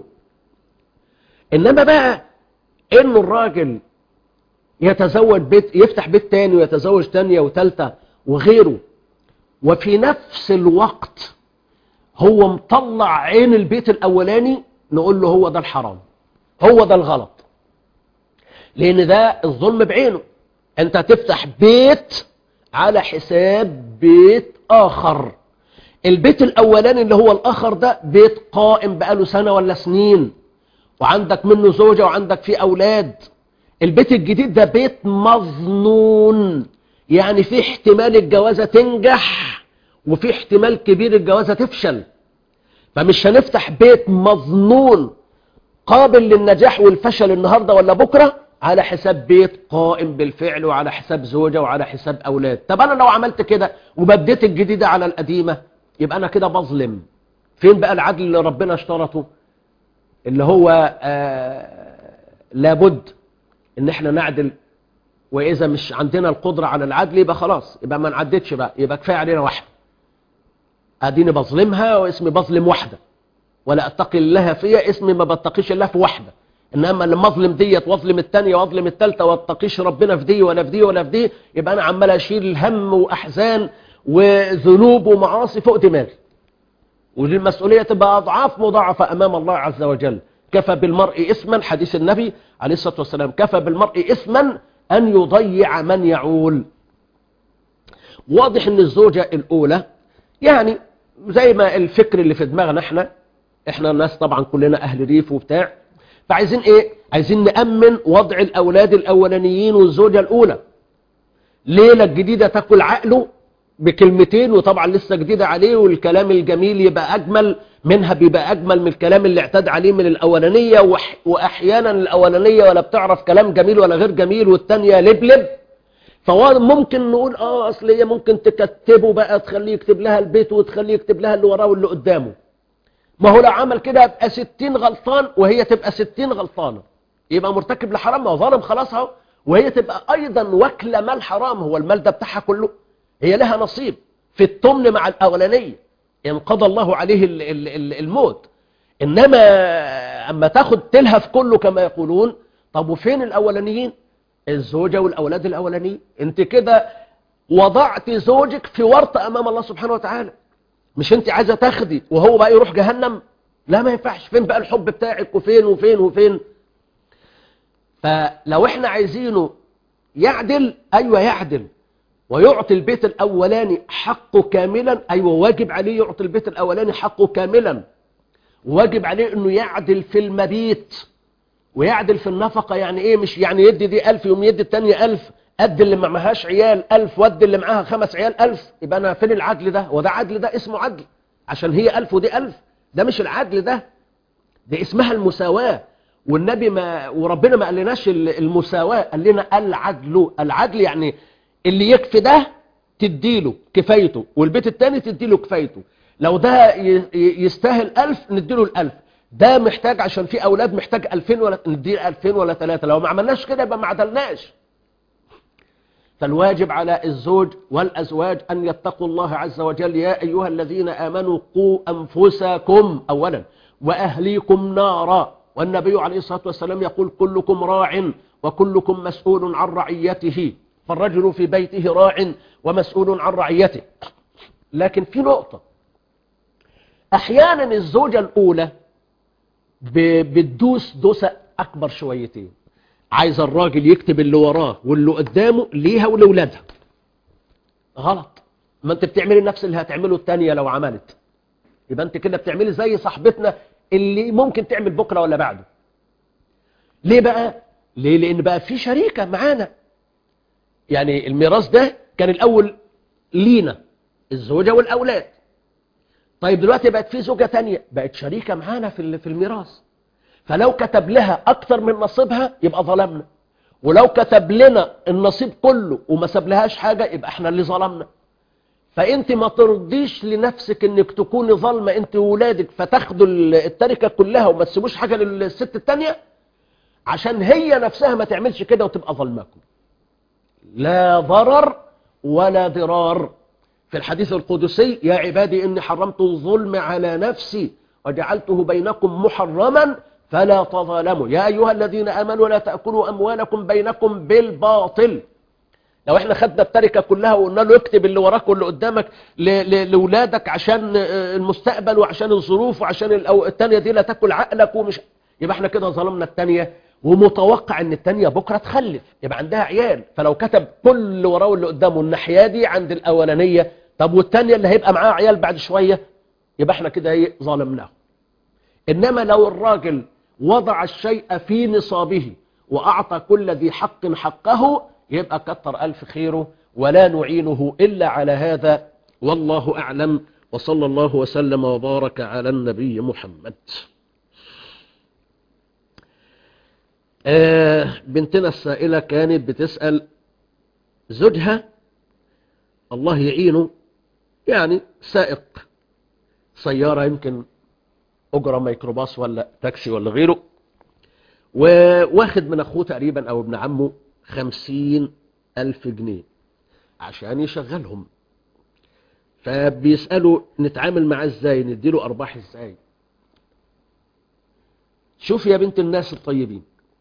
إنما بقى إنه الراجل يتزوج بيت يفتح بيت تاني ويتزوج تانية وتالتة وغيره وفي نفس الوقت هو مطلع عين البيت الأولاني نقول له هو ده الحرام هو ده الغلط لأن ده الظلم بعينه أنت تفتح بيت على حساب بيت آخر البيت الأولاني اللي هو الآخر ده بيت قائم بقاله سنة ولا سنين وعندك منه زوجة وعندك فيه أولاد البيت الجديد ده بيت مظنون يعني في احتمال الجوازة تنجح وفي احتمال كبير الجوازة تفشل فمش هنفتح بيت مظنون قابل للنجاح والفشل النهاردة ولا بكرة على حساب بيت قائم بالفعل وعلى حساب زوجة وعلى حساب أولاد طب أنا لو عملت كده وبديت الجديدة على القديمة يبقى أنا كده بظلم فين بقى العدل اللي ربنا اشترطه اللي هو آه لابد ان احنا نعدل واذا مش عندنا القدرة على العدل يبقى خلاص يبقى ما نعددش بقى يبقى كفايه علينا واحده اديني بظلمها واسمي بظلم واحده ولا اتقي الله فيها اسمي ما بتقيش الله في واحده انما لما اظلم ديت واظلم الثانيه واظلم الثالثه واتقيش ربنا في دي ولا في دي ولا في دي يبقى انا عمال اشيل هم واحزان وذنوب ومعاصي فوق دماغي ودي المسؤوليه تبقى اضعاف مضاعفه امام الله عز وجل كفى بالمرء اسما حديث النبي عليه الصلاه والسلام كفى بالمرء اسما ان يضيع من يعول واضح ان الزوجه الاولى يعني زي ما الفكر اللي في دماغنا احنا احنا الناس طبعا كلنا اهل ريف وبتاع فعايزين ايه عايزين نأمن وضع الاولاد الاولانيين والزوجة الاولى ليلة الجديدة تاكل عقله بكلمتين وطبعا لسه جديدة عليه والكلام الجميل يبقى اجمل منها بيبقى اجمل من الكلام اللي اعتاد عليه من الاولانية وح واحيانا الاولانية ولا بتعرف كلام جميل ولا غير جميل والتانية لبلب فممكن نقول اه اصل هي ممكن تكتبه بقى تخليه يكتب لها البيت وتخليه يكتب لها اللي وراه واللي قدامه ما هو لو عمل كده يبقى 60 غلطان وهي تبقى 60 غلطانه يبقى مرتكب لحرام ما هو ظالم خلاص اهو وهي تبقى ايضا واكله مال حرام هو المال ده بتاعها كله هي لها نصيب في التمن مع الاولانيه ان قضى الله عليه ال- ال- ال- الموت انما اما تاخد تلهف كله كما يقولون طب وفين الاولانيين الزوجه والاولاد الاولانيين انت كده وضعت زوجك في ورطه امام الله سبحانه وتعالى مش انت عايزه تاخدي وهو بقى يروح جهنم لا ما ينفعش فين بقى الحب بتاعك وفين وفين وفين فلو احنا عايزينه يعدل ايوه يعدل ويعطي البيت الاولاني حقه كاملا ايوه واجب عليه يعطي البيت الاولاني حقه كاملا واجب عليه انه يعدل في المبيت ويعدل في النفقة يعني ايه مش يعني يدي دي ألف يوم يدي التانية ألف قد اللي ما معهاش عيال ألف ود اللي معاها خمس عيال ألف يبقى أنا فين العدل ده وده عدل ده اسمه عدل عشان هي ألف ودي ألف ده مش العدل ده دي اسمها المساواة والنبي ما وربنا ما قالناش ال- المساواة قال لنا العدل العدل يعني اللي يكفي ده تديله كفايته والبيت التاني تديله كفايته لو ده ي- ي- يستاهل ألف نديله الألف ده محتاج عشان في أولاد محتاج ألفين ولا نديه ألفين ولا ثلاثة لو ما عملناش كده يبقى ما عدلناش فالواجب على الزوج والأزواج أن يتقوا الله عز وجل يا أيها الذين آمنوا قوا أنفسكم أولا وأهليكم نارا والنبي عليه الصلاة والسلام يقول كلكم راع وكلكم مسؤول عن رعيته فالرجل في بيته راع ومسؤول عن رعيته لكن في نقطة أحيانا الزوجة الأولى ب- بتدوس دوسة أكبر شويتين عايز الراجل يكتب اللي وراه واللي قدامه ليها ولولادها غلط ما انت بتعملي نفس اللي هتعمله التانية لو عملت يبقى انت كده بتعملي زي صاحبتنا اللي ممكن تعمل بكرة ولا بعده ليه بقى ليه لان بقى في شريكة معانا يعني الميراث ده كان الاول لينا الزوجة والاولاد طيب دلوقتي بقت في زوجة تانية بقت شريكة معانا في ال- في الميراث فلو كتب لها أكتر من نصيبها يبقى ظلمنا ولو كتب لنا النصيب كله وما سابلهاش حاجة يبقى احنا اللي ظلمنا فانت ما ترضيش لنفسك انك تكوني ظالمة انت وولادك فتاخدوا ال- التركة كلها وما تسيبوش حاجة للست التانية عشان هي نفسها ما تعملش كده وتبقى ظلماكم لا ضرر ولا ضرار في الحديث القدسي يا عبادي إني حرمت الظلم على نفسي وجعلته بينكم محرما فلا تظالموا يا أيها الذين آمنوا لا تأكلوا أموالكم بينكم بالباطل لو احنا خدنا التركة كلها وقلنا له اكتب اللي وراك واللي قدامك ل- ل- لولادك عشان آه، المستقبل وعشان الظروف وعشان الأو- التانية دي لا تاكل عقلك ومش يبقى احنا كده ظلمنا التانية ومتوقع ان التانية بكرة تخلف يبقى عندها عيال فلو كتب كل اللي وراه واللي قدامه الناحية دي عند الأولانية طب والتانية اللي هيبقى معاها عيال بعد شوية يبقى احنا كده ايه ظلمناه إنما لو الراجل وضع الشيء في نصابه وأعطى كل ذي حق حقه يبقى كتر ألف خيره ولا نعينه إلا على هذا والله أعلم وصلى الله وسلم وبارك على النبي محمد آه بنتنا السائلة كانت بتسأل زوجها الله يعينه يعني سائق سيارة يمكن أجرة ميكروباص ولا تاكسي ولا غيره وواخد من أخوه تقريبا أو ابن عمه خمسين ألف جنيه عشان يشغلهم فبيسألوا نتعامل معاه ازاي نديله أرباح ازاي شوف يا بنت الناس الطيبين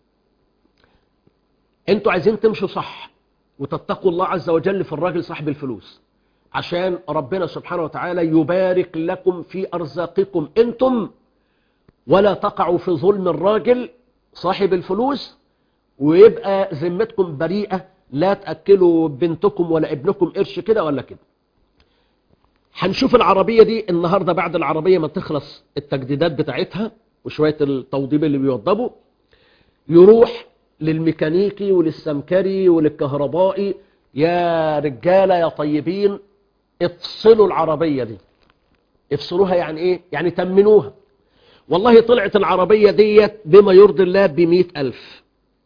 انتوا عايزين تمشوا صح وتتقوا الله عز وجل في الراجل صاحب الفلوس عشان ربنا سبحانه وتعالى يبارك لكم في أرزاقكم انتم ولا تقعوا في ظلم الراجل صاحب الفلوس ويبقى ذمتكم بريئة لا تأكلوا بنتكم ولا ابنكم قرش كده ولا كده هنشوف العربية دي النهاردة بعد العربية ما تخلص التجديدات بتاعتها وشوية التوضيب اللي بيوضبوا يروح للميكانيكي وللسمكري وللكهربائي يا رجالة يا طيبين افصلوا العربية دي افصلوها يعني ايه يعني تمنوها والله طلعت العربية ديت بما يرضي الله بمئة ألف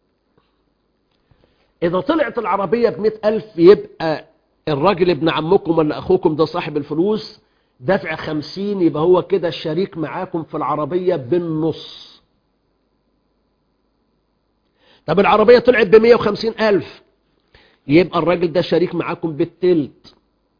إذا طلعت العربية بمئة ألف يبقى الراجل ابن عمكم ولا أخوكم ده صاحب الفلوس دفع خمسين يبقى هو كده شريك معاكم في العربية بالنص طب العربية طلعت بمية وخمسين ألف يبقى الراجل ده شريك معاكم بالتلت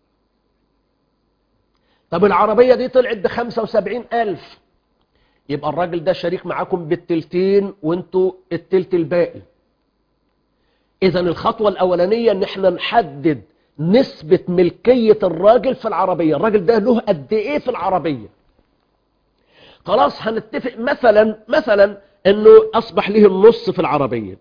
طب العربية دي طلعت بخمسة وسبعين ألف يبقى الراجل ده شريك معاكم بالتلتين وانتوا التلت الباقي اذا الخطوة الاولانية ان احنا نحدد نسبة ملكية الراجل في العربية الراجل ده له قد ايه في العربية خلاص هنتفق مثلا مثلا انه اصبح له النص في العربية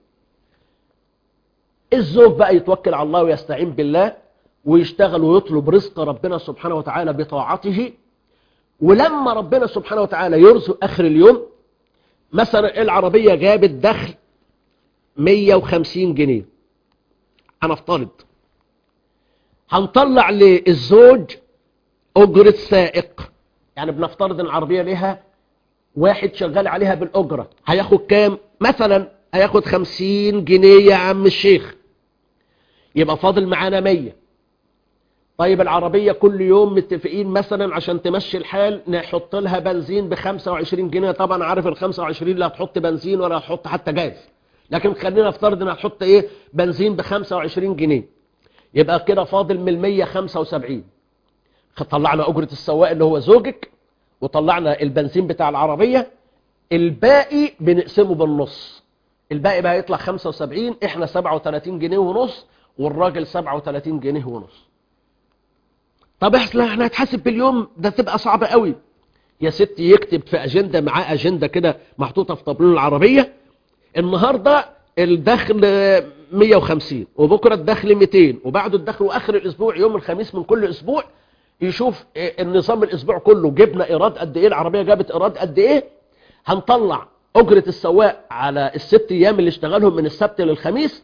الزوج بقى يتوكل على الله ويستعين بالله ويشتغل ويطلب رزق ربنا سبحانه وتعالى بطاعته ولما ربنا سبحانه وتعالى يرزق اخر اليوم مثلا العربية جابت دخل 150 جنيه هنفترض هنطلع للزوج أجرة سائق يعني بنفترض ان العربية لها واحد شغال عليها بالأجرة هياخد كام مثلا هياخد 50 جنيه يا عم الشيخ يبقى فاضل معانا 100 طيب العربية كل يوم متفقين مثلا عشان تمشي الحال نحط لها بنزين ب 25 جنيه طبعا عارف ال 25 لا هتحط بنزين ولا هتحط حتى جاز لكن خلينا نفترض ان هتحط ايه بنزين ب 25 جنيه يبقى كده فاضل من ال 175 طلعنا اجرة السواق اللي هو زوجك وطلعنا البنزين بتاع العربية الباقي بنقسمه بالنص الباقي بقى يطلع 75 احنا 37 جنيه ونص والراجل 37 جنيه ونص طب احنا احنا هتحاسب باليوم ده تبقى صعبة قوي يا ستي يكتب في اجندة معاه اجندة كده محطوطة في طابلون العربية النهاردة الدخل 150 وبكرة الدخل 200 وبعده الدخل واخر الاسبوع يوم الخميس من كل اسبوع يشوف النظام الاسبوع كله جبنا ايراد قد ايه العربية جابت ايراد قد ايه هنطلع اجرة السواق على الست ايام اللي اشتغلهم من السبت للخميس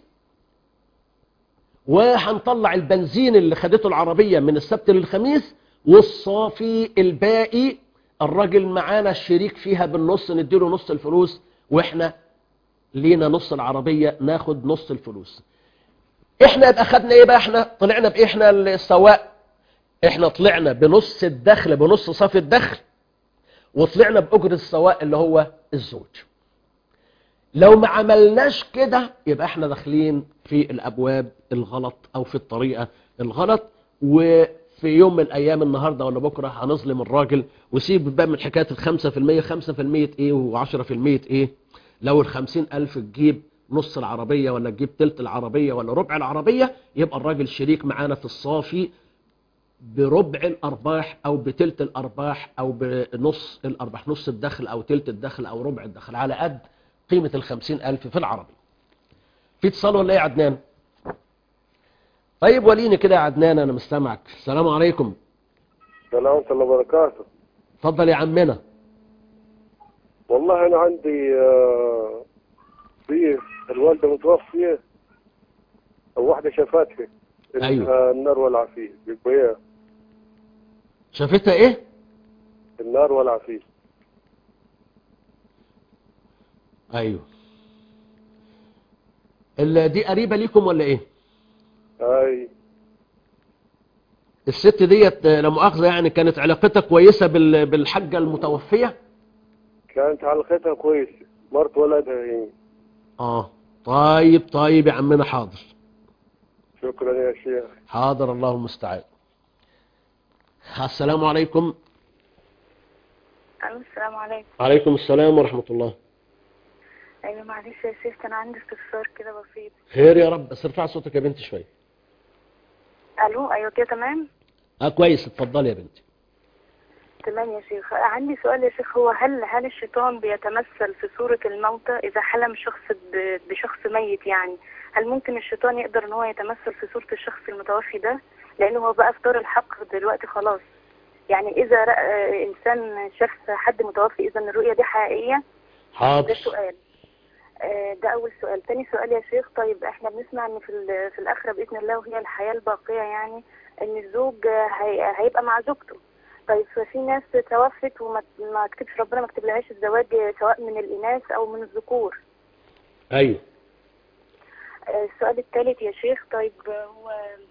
وهنطلع البنزين اللي خدته العربية من السبت للخميس والصافي الباقي الراجل معانا الشريك فيها بالنص نديله نص الفلوس واحنا لينا نص العربية ناخد نص الفلوس احنا يبقى خدنا ايه بقى احنا طلعنا بايه احنا السواق احنا طلعنا بنص الدخل بنص صافي الدخل وطلعنا بأجرة السواق اللي هو الزوج لو ما عملناش كده يبقى احنا داخلين في الابواب الغلط او في الطريقة الغلط وفي يوم من الايام النهاردة ولا بكرة هنظلم الراجل وسيب بقى من حكاية الخمسة في المية خمسة في المية ايه وعشرة في المية ايه لو الخمسين الف تجيب نص العربية ولا تجيب تلت العربية ولا ربع العربية يبقى الراجل شريك معانا في الصافي بربع الأرباح أو بتلت الأرباح أو بنص الأرباح نص الدخل أو تلت الدخل أو ربع الدخل على قد قيمة الخمسين ألف في العربية في اتصال ولا ايه يا عدنان طيب وليني كده يا عدنان أنا مستمعك السلام عليكم السلام ورحمة الله وبركاته اتفضل يا عمنا والله أنا عندي آه، في الوالدة متوفية واحدة شافتها أيوة. النار ولع فيه يبقى هي شافتها ايه النار ولع فيه ايوه ال- دي قريبة ليكم ولا ايه هاي الست ديت آه، لا مؤاخذة يعني كانت علاقتها كويسة بال- بالحاجة المتوفية كانت علاقتها كويسة مرت ولدها هي اه طيب طيب يا عمنا حاضر شكرا يا شيخ حاضر الله المستعان السلام عليكم الو السلام عليكم عليكم السلام ورحمة الله ايوه معلش يا شيخ كان عندي استفسار كده بسيط خير يا رب بس ارفع صوتك يا بنتي شوية الو ايوه كده تمام اه كويس اتفضلي يا بنتي تمام يا شيخ عندي سؤال يا شيخ هو هل هل الشيطان بيتمثل في صورة الموتى إذا حلم شخص ب- بشخص ميت يعني هل ممكن الشيطان يقدر إن هو يتمثل في صورة الشخص المتوفي ده لأنه هو بقى في دار الحق دلوقتي خلاص يعني إذا رأى إنسان شاف حد متوفي إذا الرؤية دي حقيقية ده حاضر سؤال آه، ده أول سؤال تاني سؤال يا شيخ طيب إحنا بنسمع إن في ال- في الآخرة بإذن الله وهي الحياة الباقية يعني إن الزوج آه، هي- هيبقى مع زوجته طيب ففي ناس توفت وما ما كتبش ربنا ما كتبلهاش الزواج آه، سواء من الإناث أو من الذكور ايوه آه، السؤال الثالث يا شيخ طيب آه، هو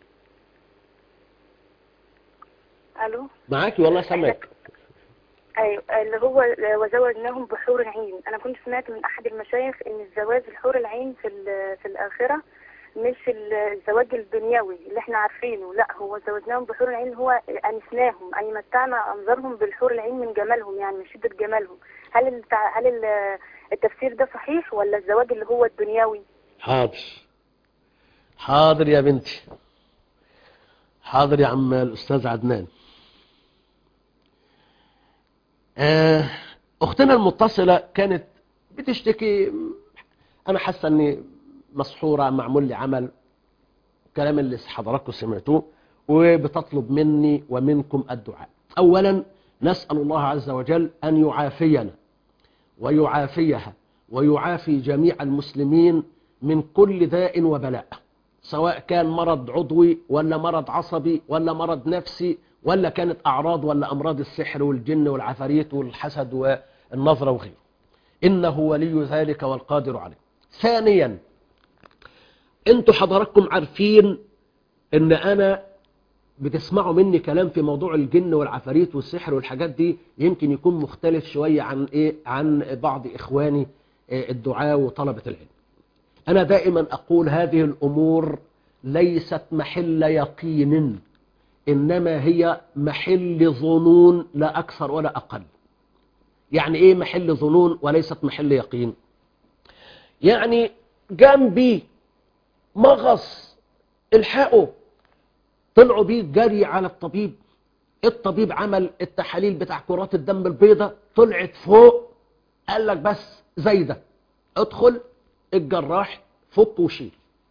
ألو معاكي والله سامعك ايوه اللي هو وزوجناهم بحور عين انا كنت سمعت من احد المشايخ ان الزواج الحور العين في ال- في الاخره مش الزواج الدنيوي اللي احنا عارفينه لا هو زوجناهم بحور العين هو انسناهم اي متعنا انظارهم بالحور العين من جمالهم يعني من شده جمالهم هل التع... هل ال- التفسير ده صحيح ولا الزواج اللي هو الدنيوي حاضر حاضر يا بنتي حاضر يا عم الأستاذ عدنان آه، أختنا المتصلة كانت بتشتكي أنا حاسة أني مسحورة معمول لي عمل الكلام اللي حضراتكم سمعتوه وبتطلب مني ومنكم الدعاء أولا نسأل الله عز وجل أن يعافينا ويعافيها ويعافي جميع المسلمين من كل داء وبلاء سواء كان مرض عضوي ولا مرض عصبي ولا مرض نفسي ولا كانت أعراض ولا أمراض السحر والجن والعفاريت والحسد والنظرة وغيره إنه ولي ذلك والقادر عليه ثانيا انتوا حضراتكم عارفين ان انا بتسمعوا مني كلام في موضوع الجن والعفاريت والسحر والحاجات دي يمكن يكون مختلف شوية عن ايه عن بعض اخواني إيه الدعاء وطلبة العلم انا دائما اقول هذه الامور ليست محل يقين انما هي محل ظنون لا اكثر ولا اقل يعني ايه محل ظنون وليست محل يقين يعني جنبي مغص الحقه طلعوا بيه جري على الطبيب الطبيب عمل التحاليل بتاع كرات الدم البيضاء طلعت فوق قال لك بس زي ده ادخل الجراح فك وشيل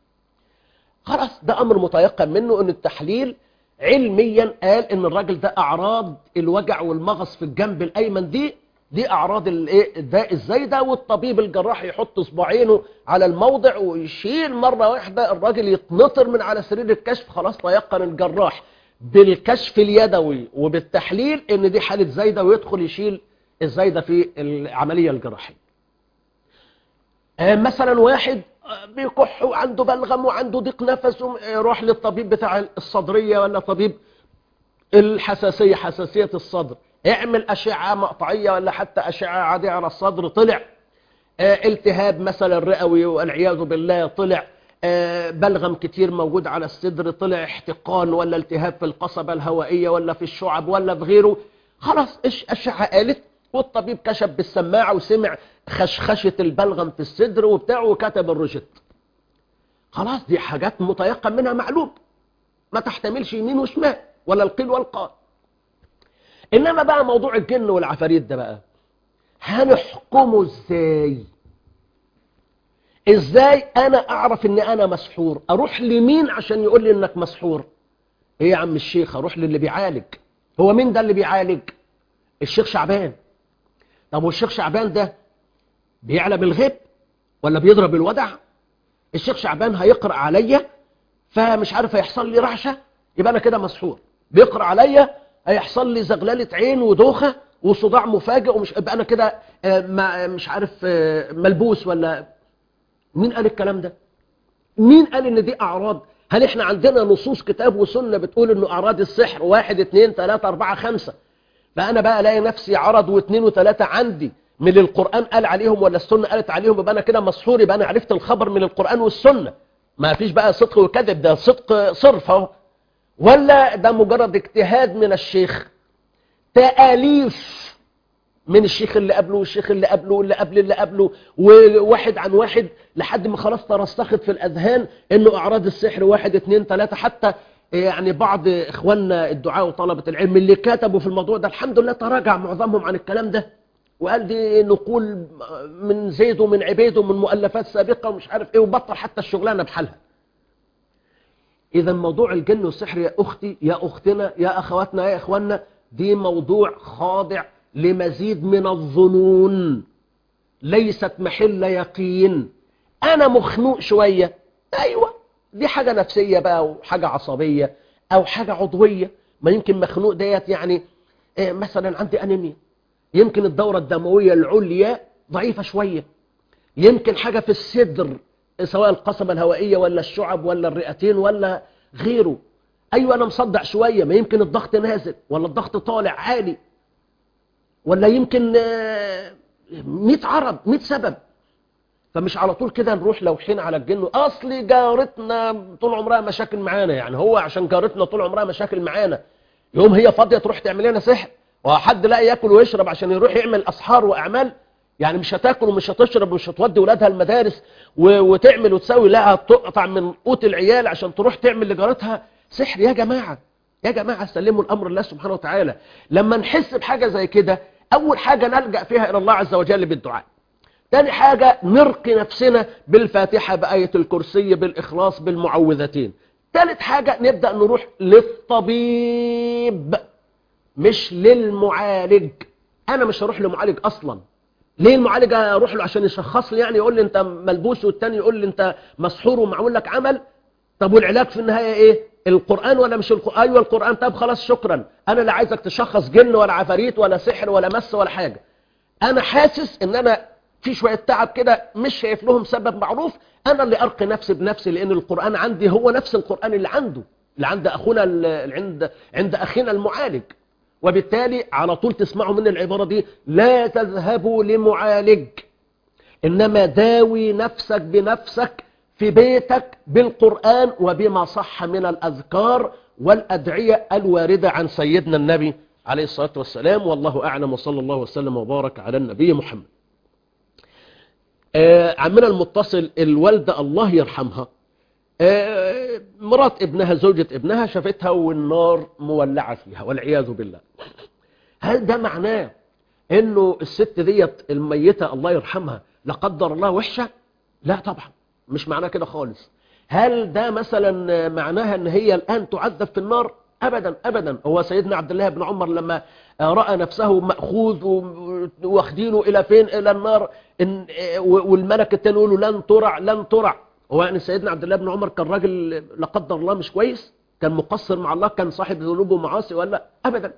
خلاص ده امر متيقن منه ان التحليل علميا قال ان الراجل ده اعراض الوجع والمغص في الجنب الايمن دي دي اعراض الايه الداء الزايده والطبيب الجراح يحط صباعينه على الموضع ويشيل مره واحده الراجل يتنطر من على سرير الكشف خلاص تيقن الجراح بالكشف اليدوي وبالتحليل ان دي حاله زايده ويدخل يشيل الزايده في العمليه الجراحيه آه، مثلا واحد آه، بيكح وعنده بلغم وعنده ضيق نفس وم- يروح للطبيب بتاع الصدريه ولا طبيب الحساسيه حساسيه الصدر اعمل اشعه مقطعيه ولا حتى اشعه عاديه على الصدر طلع آه، التهاب مثلا رئوي والعياذ بالله طلع آه، بلغم كتير موجود على الصدر طلع احتقان ولا التهاب في القصبة الهوائية ولا في الشعب ولا في غيره خلاص ايش أشعة قالت والطبيب كشف بالسماعة وسمع خشخشة البلغم في الصدر وبتاعه وكتب الروجيت خلاص دي حاجات متيقن منها معلوم ما تحتملش يمين وشمال ولا القيل والقال انما بقى موضوع الجن والعفاريت ده بقى هنحكمه ازاي ازاي انا اعرف ان انا مسحور اروح لمين عشان يقول لي انك مسحور ايه يا عم الشيخ اروح للي بيعالج هو مين ده اللي بيعالج الشيخ شعبان طب والشيخ شعبان ده بيعلم الغيب ولا بيضرب الودع الشيخ شعبان هيقرأ عليا فمش عارف هيحصل لي رعشة يبقى انا كده مسحور بيقرأ عليا هيحصل لي زغللة عين ودوخة وصداع مفاجئ ومش يبقى انا كده آه، ما- مش عارف آه، ملبوس ولا مين قال الكلام ده مين قال ان دي اعراض هل احنا عندنا نصوص كتاب وسنة بتقول انه اعراض السحر واحد اتنين تلاتة اربعة خمسة فانا بقى الاقي نفسي عرض واثنين وثلاثة عندي من اللي القرآن قال عليهم ولا السنة قالت عليهم يبقى انا كده مسحور يبقى انا عرفت الخبر من القرآن والسنة ما فيش بقى صدق وكذب ده صدق صرف اهو ولا ده مجرد اجتهاد من الشيخ تآليف من الشيخ اللي قبله والشيخ اللي قبله واللي قبل اللي قبله وواحد عن واحد لحد ما خلاص ترسخت في الأذهان انه اعراض السحر واحد اتنين تلاتة حتى يعني بعض اخواننا الدعاء وطلبة العلم اللي كتبوا في الموضوع ده الحمد لله تراجع معظمهم عن الكلام ده وقال دي نقول من زيد ومن عبيد ومن مؤلفات سابقة ومش عارف ايه وبطل حتى الشغلانة بحالها اذا موضوع الجن والسحر يا اختي يا اختنا يا اخواتنا يا اخواننا دي موضوع خاضع لمزيد من الظنون ليست محل يقين انا مخنوق شوية ايوه دي حاجة نفسية بقى وحاجة عصبية او حاجة عضوية ما يمكن مخنوق ديت يعني إيه مثلا عندي انيميا يمكن الدورة الدموية العليا ضعيفة شوية يمكن حاجة في الصدر سواء القصبة الهوائية ولا الشعب ولا الرئتين ولا غيره ايوه انا مصدع شوية ما يمكن الضغط نازل ولا الضغط طالع عالي ولا يمكن 100 عرض 100 سبب فمش على طول كده نروح لوحين على الجن اصل جارتنا طول عمرها مشاكل معانا يعني هو عشان جارتنا طول عمرها مشاكل معانا يوم هي فاضيه تروح تعمل لنا سحر وحد لا ياكل ويشرب عشان يروح يعمل اسحار واعمال يعني مش هتاكل ومش هتشرب ومش هتودي ولادها المدارس و... وتعمل وتسوي لا تقطع من قوت العيال عشان تروح تعمل لجارتها سحر يا جماعه يا جماعه سلموا الامر لله سبحانه وتعالى لما نحس بحاجه زي كده اول حاجه نلجا فيها الى الله عز وجل بالدعاء تاني حاجة نرقي نفسنا بالفاتحة بآية الكرسي بالإخلاص بالمعوذتين تالت حاجة نبدأ نروح للطبيب مش للمعالج أنا مش هروح لمعالج أصلا ليه المعالج أروح له عشان يشخص لي يعني يقول لي أنت ملبوس والتاني يقول لي أنت مسحور ومعمول لك عمل طب والعلاج في النهاية إيه القرآن ولا مش القرآن أيوة القرآن طب خلاص شكرا أنا لا عايزك تشخص جن ولا عفاريت ولا سحر ولا مس ولا حاجة أنا حاسس إن أنا في شوية تعب كده مش شايف لهم سبب معروف أنا اللي أرقي نفسي بنفسي لأن القرآن عندي هو نفس القرآن اللي عنده اللي عند أخونا اللي عند عند أخينا المعالج وبالتالي على طول تسمعوا من العبارة دي لا تذهبوا لمعالج إنما داوي نفسك بنفسك في بيتك بالقرآن وبما صح من الأذكار والأدعية الواردة عن سيدنا النبي عليه الصلاة والسلام والله أعلم وصلى الله وسلم وبارك على النبي محمد آه عمنا المتصل الوالدة الله يرحمها آه مرات ابنها زوجة ابنها شافتها والنار مولعة فيها والعياذ بالله هل ده معناه انه الست ديت الميتة الله يرحمها لا قدر الله وحشة لا طبعا مش معناه كده خالص هل ده مثلا معناها ان هي الان تعذب في النار ابدا ابدا هو سيدنا عبد الله بن عمر لما رأى نفسه مأخوذ واخدينه الى فين الى النار إن والملك التاني يقول له لن ترع لن ترع هو يعني سيدنا عبد الله بن عمر كان راجل لا قدر الله مش كويس كان مقصر مع الله كان صاحب ذنوب ومعاصي ولا ابدا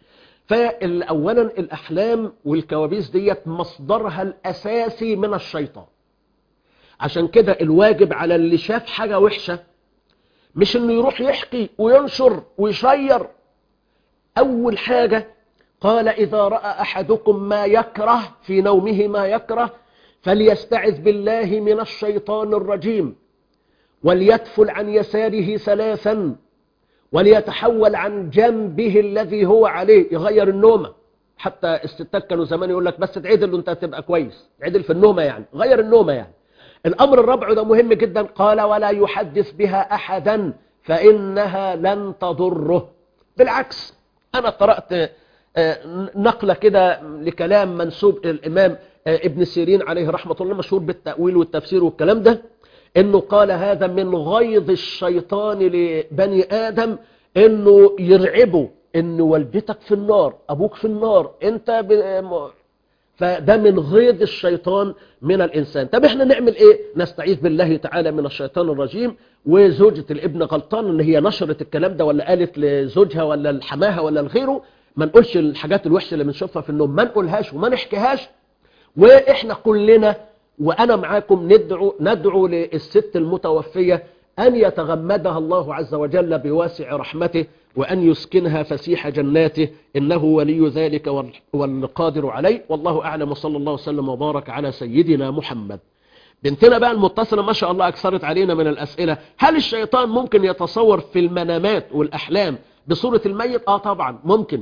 فاولا الاحلام والكوابيس ديت مصدرها الاساسي من الشيطان عشان كده الواجب على اللي شاف حاجة وحشة مش انه يروح يحكي وينشر ويشير اول حاجة قال اذا رأى احدكم ما يكره في نومه ما يكره فليستعذ بالله من الشيطان الرجيم وليتفل عن يساره ثلاثا وليتحول عن جنبه الذي هو عليه يغير النومة حتى الستات كانوا زمان يقول لك بس تعدل وانت هتبقى كويس عدل في النومة يعني غير النومة يعني الأمر الرابع ده مهم جدا قال ولا يحدث بها أحدا فإنها لن تضره بالعكس أنا قرأت نقلة كده لكلام منسوب الإمام ابن سيرين عليه رحمة الله مشهور بالتأويل والتفسير والكلام ده إنه قال هذا من غيظ الشيطان لبني آدم إنه يرعبه إن والدتك في النار أبوك في النار أنت ب... فده من غيظ الشيطان من الإنسان طب احنا نعمل ايه نستعيذ بالله تعالى من الشيطان الرجيم وزوجة الابن غلطان ان هي نشرت الكلام ده ولا قالت لزوجها ولا لحماها ولا لغيره ما نقولش الحاجات الوحشة اللي بنشوفها في النوم ما نقولهاش وما نحكيهاش واحنا كلنا وانا معاكم ندعو ندعو للست المتوفية أن يتغمدها الله عز وجل بواسع رحمته وأن يسكنها فسيح جناته إنه ولي ذلك وال- والقادر عليه والله أعلم وصلى الله وسلم وبارك على سيدنا محمد بنتنا بقى المتصلة ما شاء الله أكثرت علينا من الأسئلة هل الشيطان ممكن يتصور في المنامات والأحلام بصورة الميت؟ آه طبعا ممكن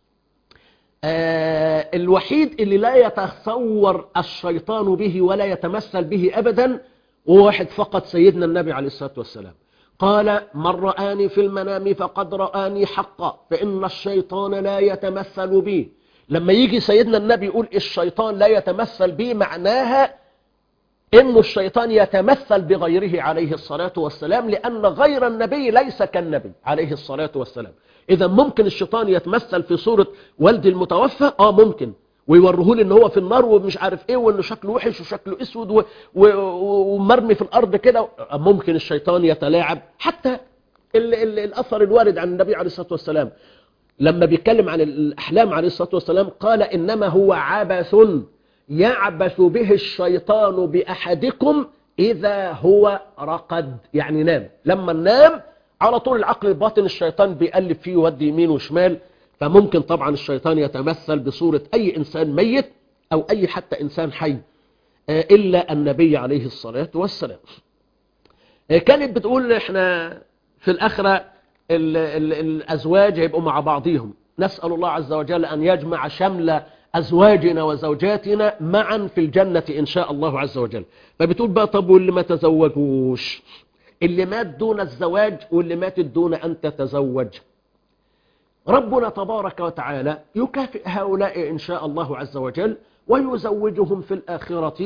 آه الوحيد اللي لا يتصور الشيطان به ولا يتمثل به أبدا هو واحد فقط سيدنا النبي عليه الصلاة والسلام قال من رآني في المنام فقد رآني حقا فإن الشيطان لا يتمثل بي لما يجي سيدنا النبي يقول الشيطان لا يتمثل بي معناها إن الشيطان يتمثل بغيره عليه الصلاة والسلام لأن غير النبي ليس كالنبي عليه الصلاة والسلام إذا ممكن الشيطان يتمثل في صورة والد المتوفى آه ممكن ويوروه لي ان هو في النار ومش عارف ايه وانه شكله وحش وشكله اسود و- و- و- ومرمي في الارض كده ممكن الشيطان يتلاعب حتى ال ال الاثر الوارد عن النبي عليه الصلاه والسلام لما بيتكلم عن الاحلام عليه الصلاه والسلام قال انما هو عبث يعبث به الشيطان باحدكم اذا هو رقد يعني نام لما نام على طول العقل الباطن الشيطان بيقلب فيه يودي يمين وشمال فممكن طبعا الشيطان يتمثل بصورة أي إنسان ميت أو أي حتى إنسان حي آه، إلا النبي عليه الصلاة والسلام آه، كانت بتقول إحنا في الآخرة ال ال الأزواج هيبقوا مع بعضهم نسأل الله عز وجل أن يجمع شمل أزواجنا وزوجاتنا معا في الجنة إن شاء الله عز وجل فبتقول بقى طب واللي ما تزوجوش اللي مات دون الزواج واللي ماتت دون أن تتزوج ربنا تبارك وتعالى يكافئ هؤلاء إن شاء الله عز وجل ويزوجهم في الآخرة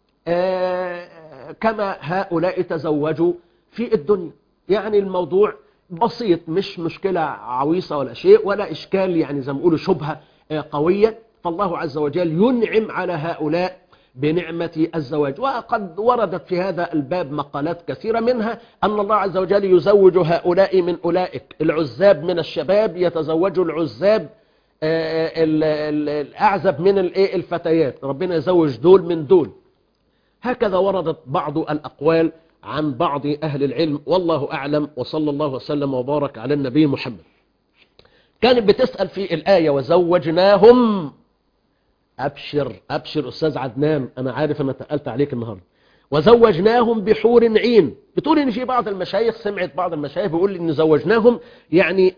آه، كما هؤلاء تزوجوا في الدنيا يعني الموضوع بسيط مش مشكلة عويصة ولا شيء ولا إشكال يعني زي ما بيقولوا شبهة آه، قوية فالله عز وجل ينعم على هؤلاء بنعمة الزواج وقد وردت في هذا الباب مقالات كثيرة منها أن الله عز وجل يزوج هؤلاء من أولئك العزاب من الشباب يتزوج العزاب آه، ال- ال- الأعزب من الإيه؟ الفتيات ربنا يزوج دول من دول هكذا وردت بعض الأقوال عن بعض أهل العلم والله أعلم وصلى الله وسلم وبارك على النبي محمد كانت بتسأل في الآية وزوجناهم أبشر أبشر أستاذ عدنان أنا عارف أنا تقلت عليك النهاردة وزوجناهم بحور عين بتقول إن في بعض المشايخ سمعت بعض المشايخ بيقول إن زوجناهم يعني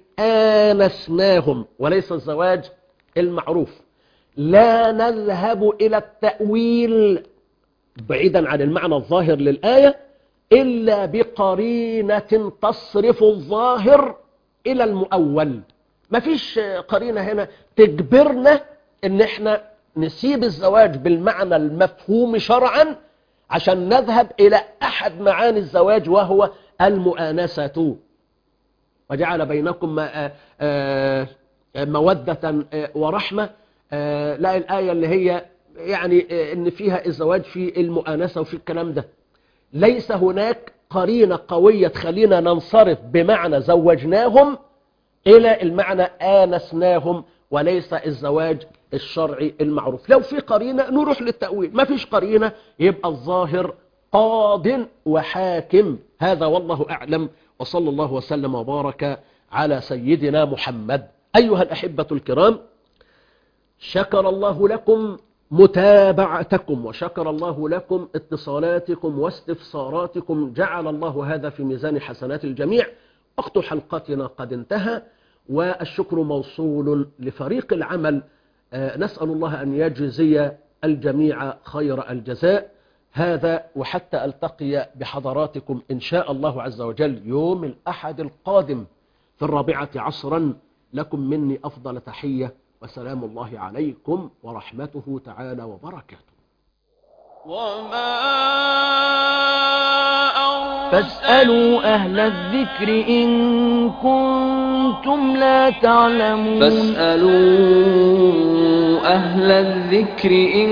آنسناهم وليس الزواج المعروف لا نذهب إلى التأويل بعيدا عن المعنى الظاهر للآية إلا بقرينة تصرف الظاهر إلى المؤول مفيش قرينة هنا تجبرنا ان احنا نسيب الزواج بالمعنى المفهوم شرعا عشان نذهب الى احد معاني الزواج وهو المؤانسة وجعل بينكم آه، آه، مودة آه، ورحمة آه، لا الآية اللي هي يعني آه، ان فيها الزواج في المؤانسة وفي الكلام ده ليس هناك قرينة قوية تخلينا ننصرف بمعنى زوجناهم إلى المعنى آنسناهم وليس الزواج الشرعي المعروف لو في قرينة نروح للتأويل ما فيش قرينة يبقى الظاهر قاض وحاكم هذا والله أعلم وصلى الله وسلم وبارك على سيدنا محمد أيها الأحبة الكرام شكر الله لكم متابعتكم وشكر الله لكم اتصالاتكم واستفساراتكم جعل الله هذا في ميزان حسنات الجميع وقت حلقتنا قد انتهى والشكر موصول لفريق العمل آه، نسأل الله أن يجزي الجميع خير الجزاء هذا وحتى ألتقي بحضراتكم إن شاء الله عز وجل يوم الأحد القادم في الرابعة عصرا لكم مني أفضل تحية وسلام الله عليكم ورحمته تعالى وبركاته فاسألوا أهل الذكر إن كنتم لا تعلمون فاسألوا أهل الذكر إن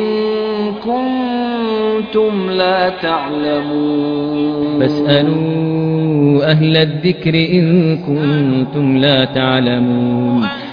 كنتم لا تعلمون فاسألوا أهل الذكر إن كنتم لا تعلمون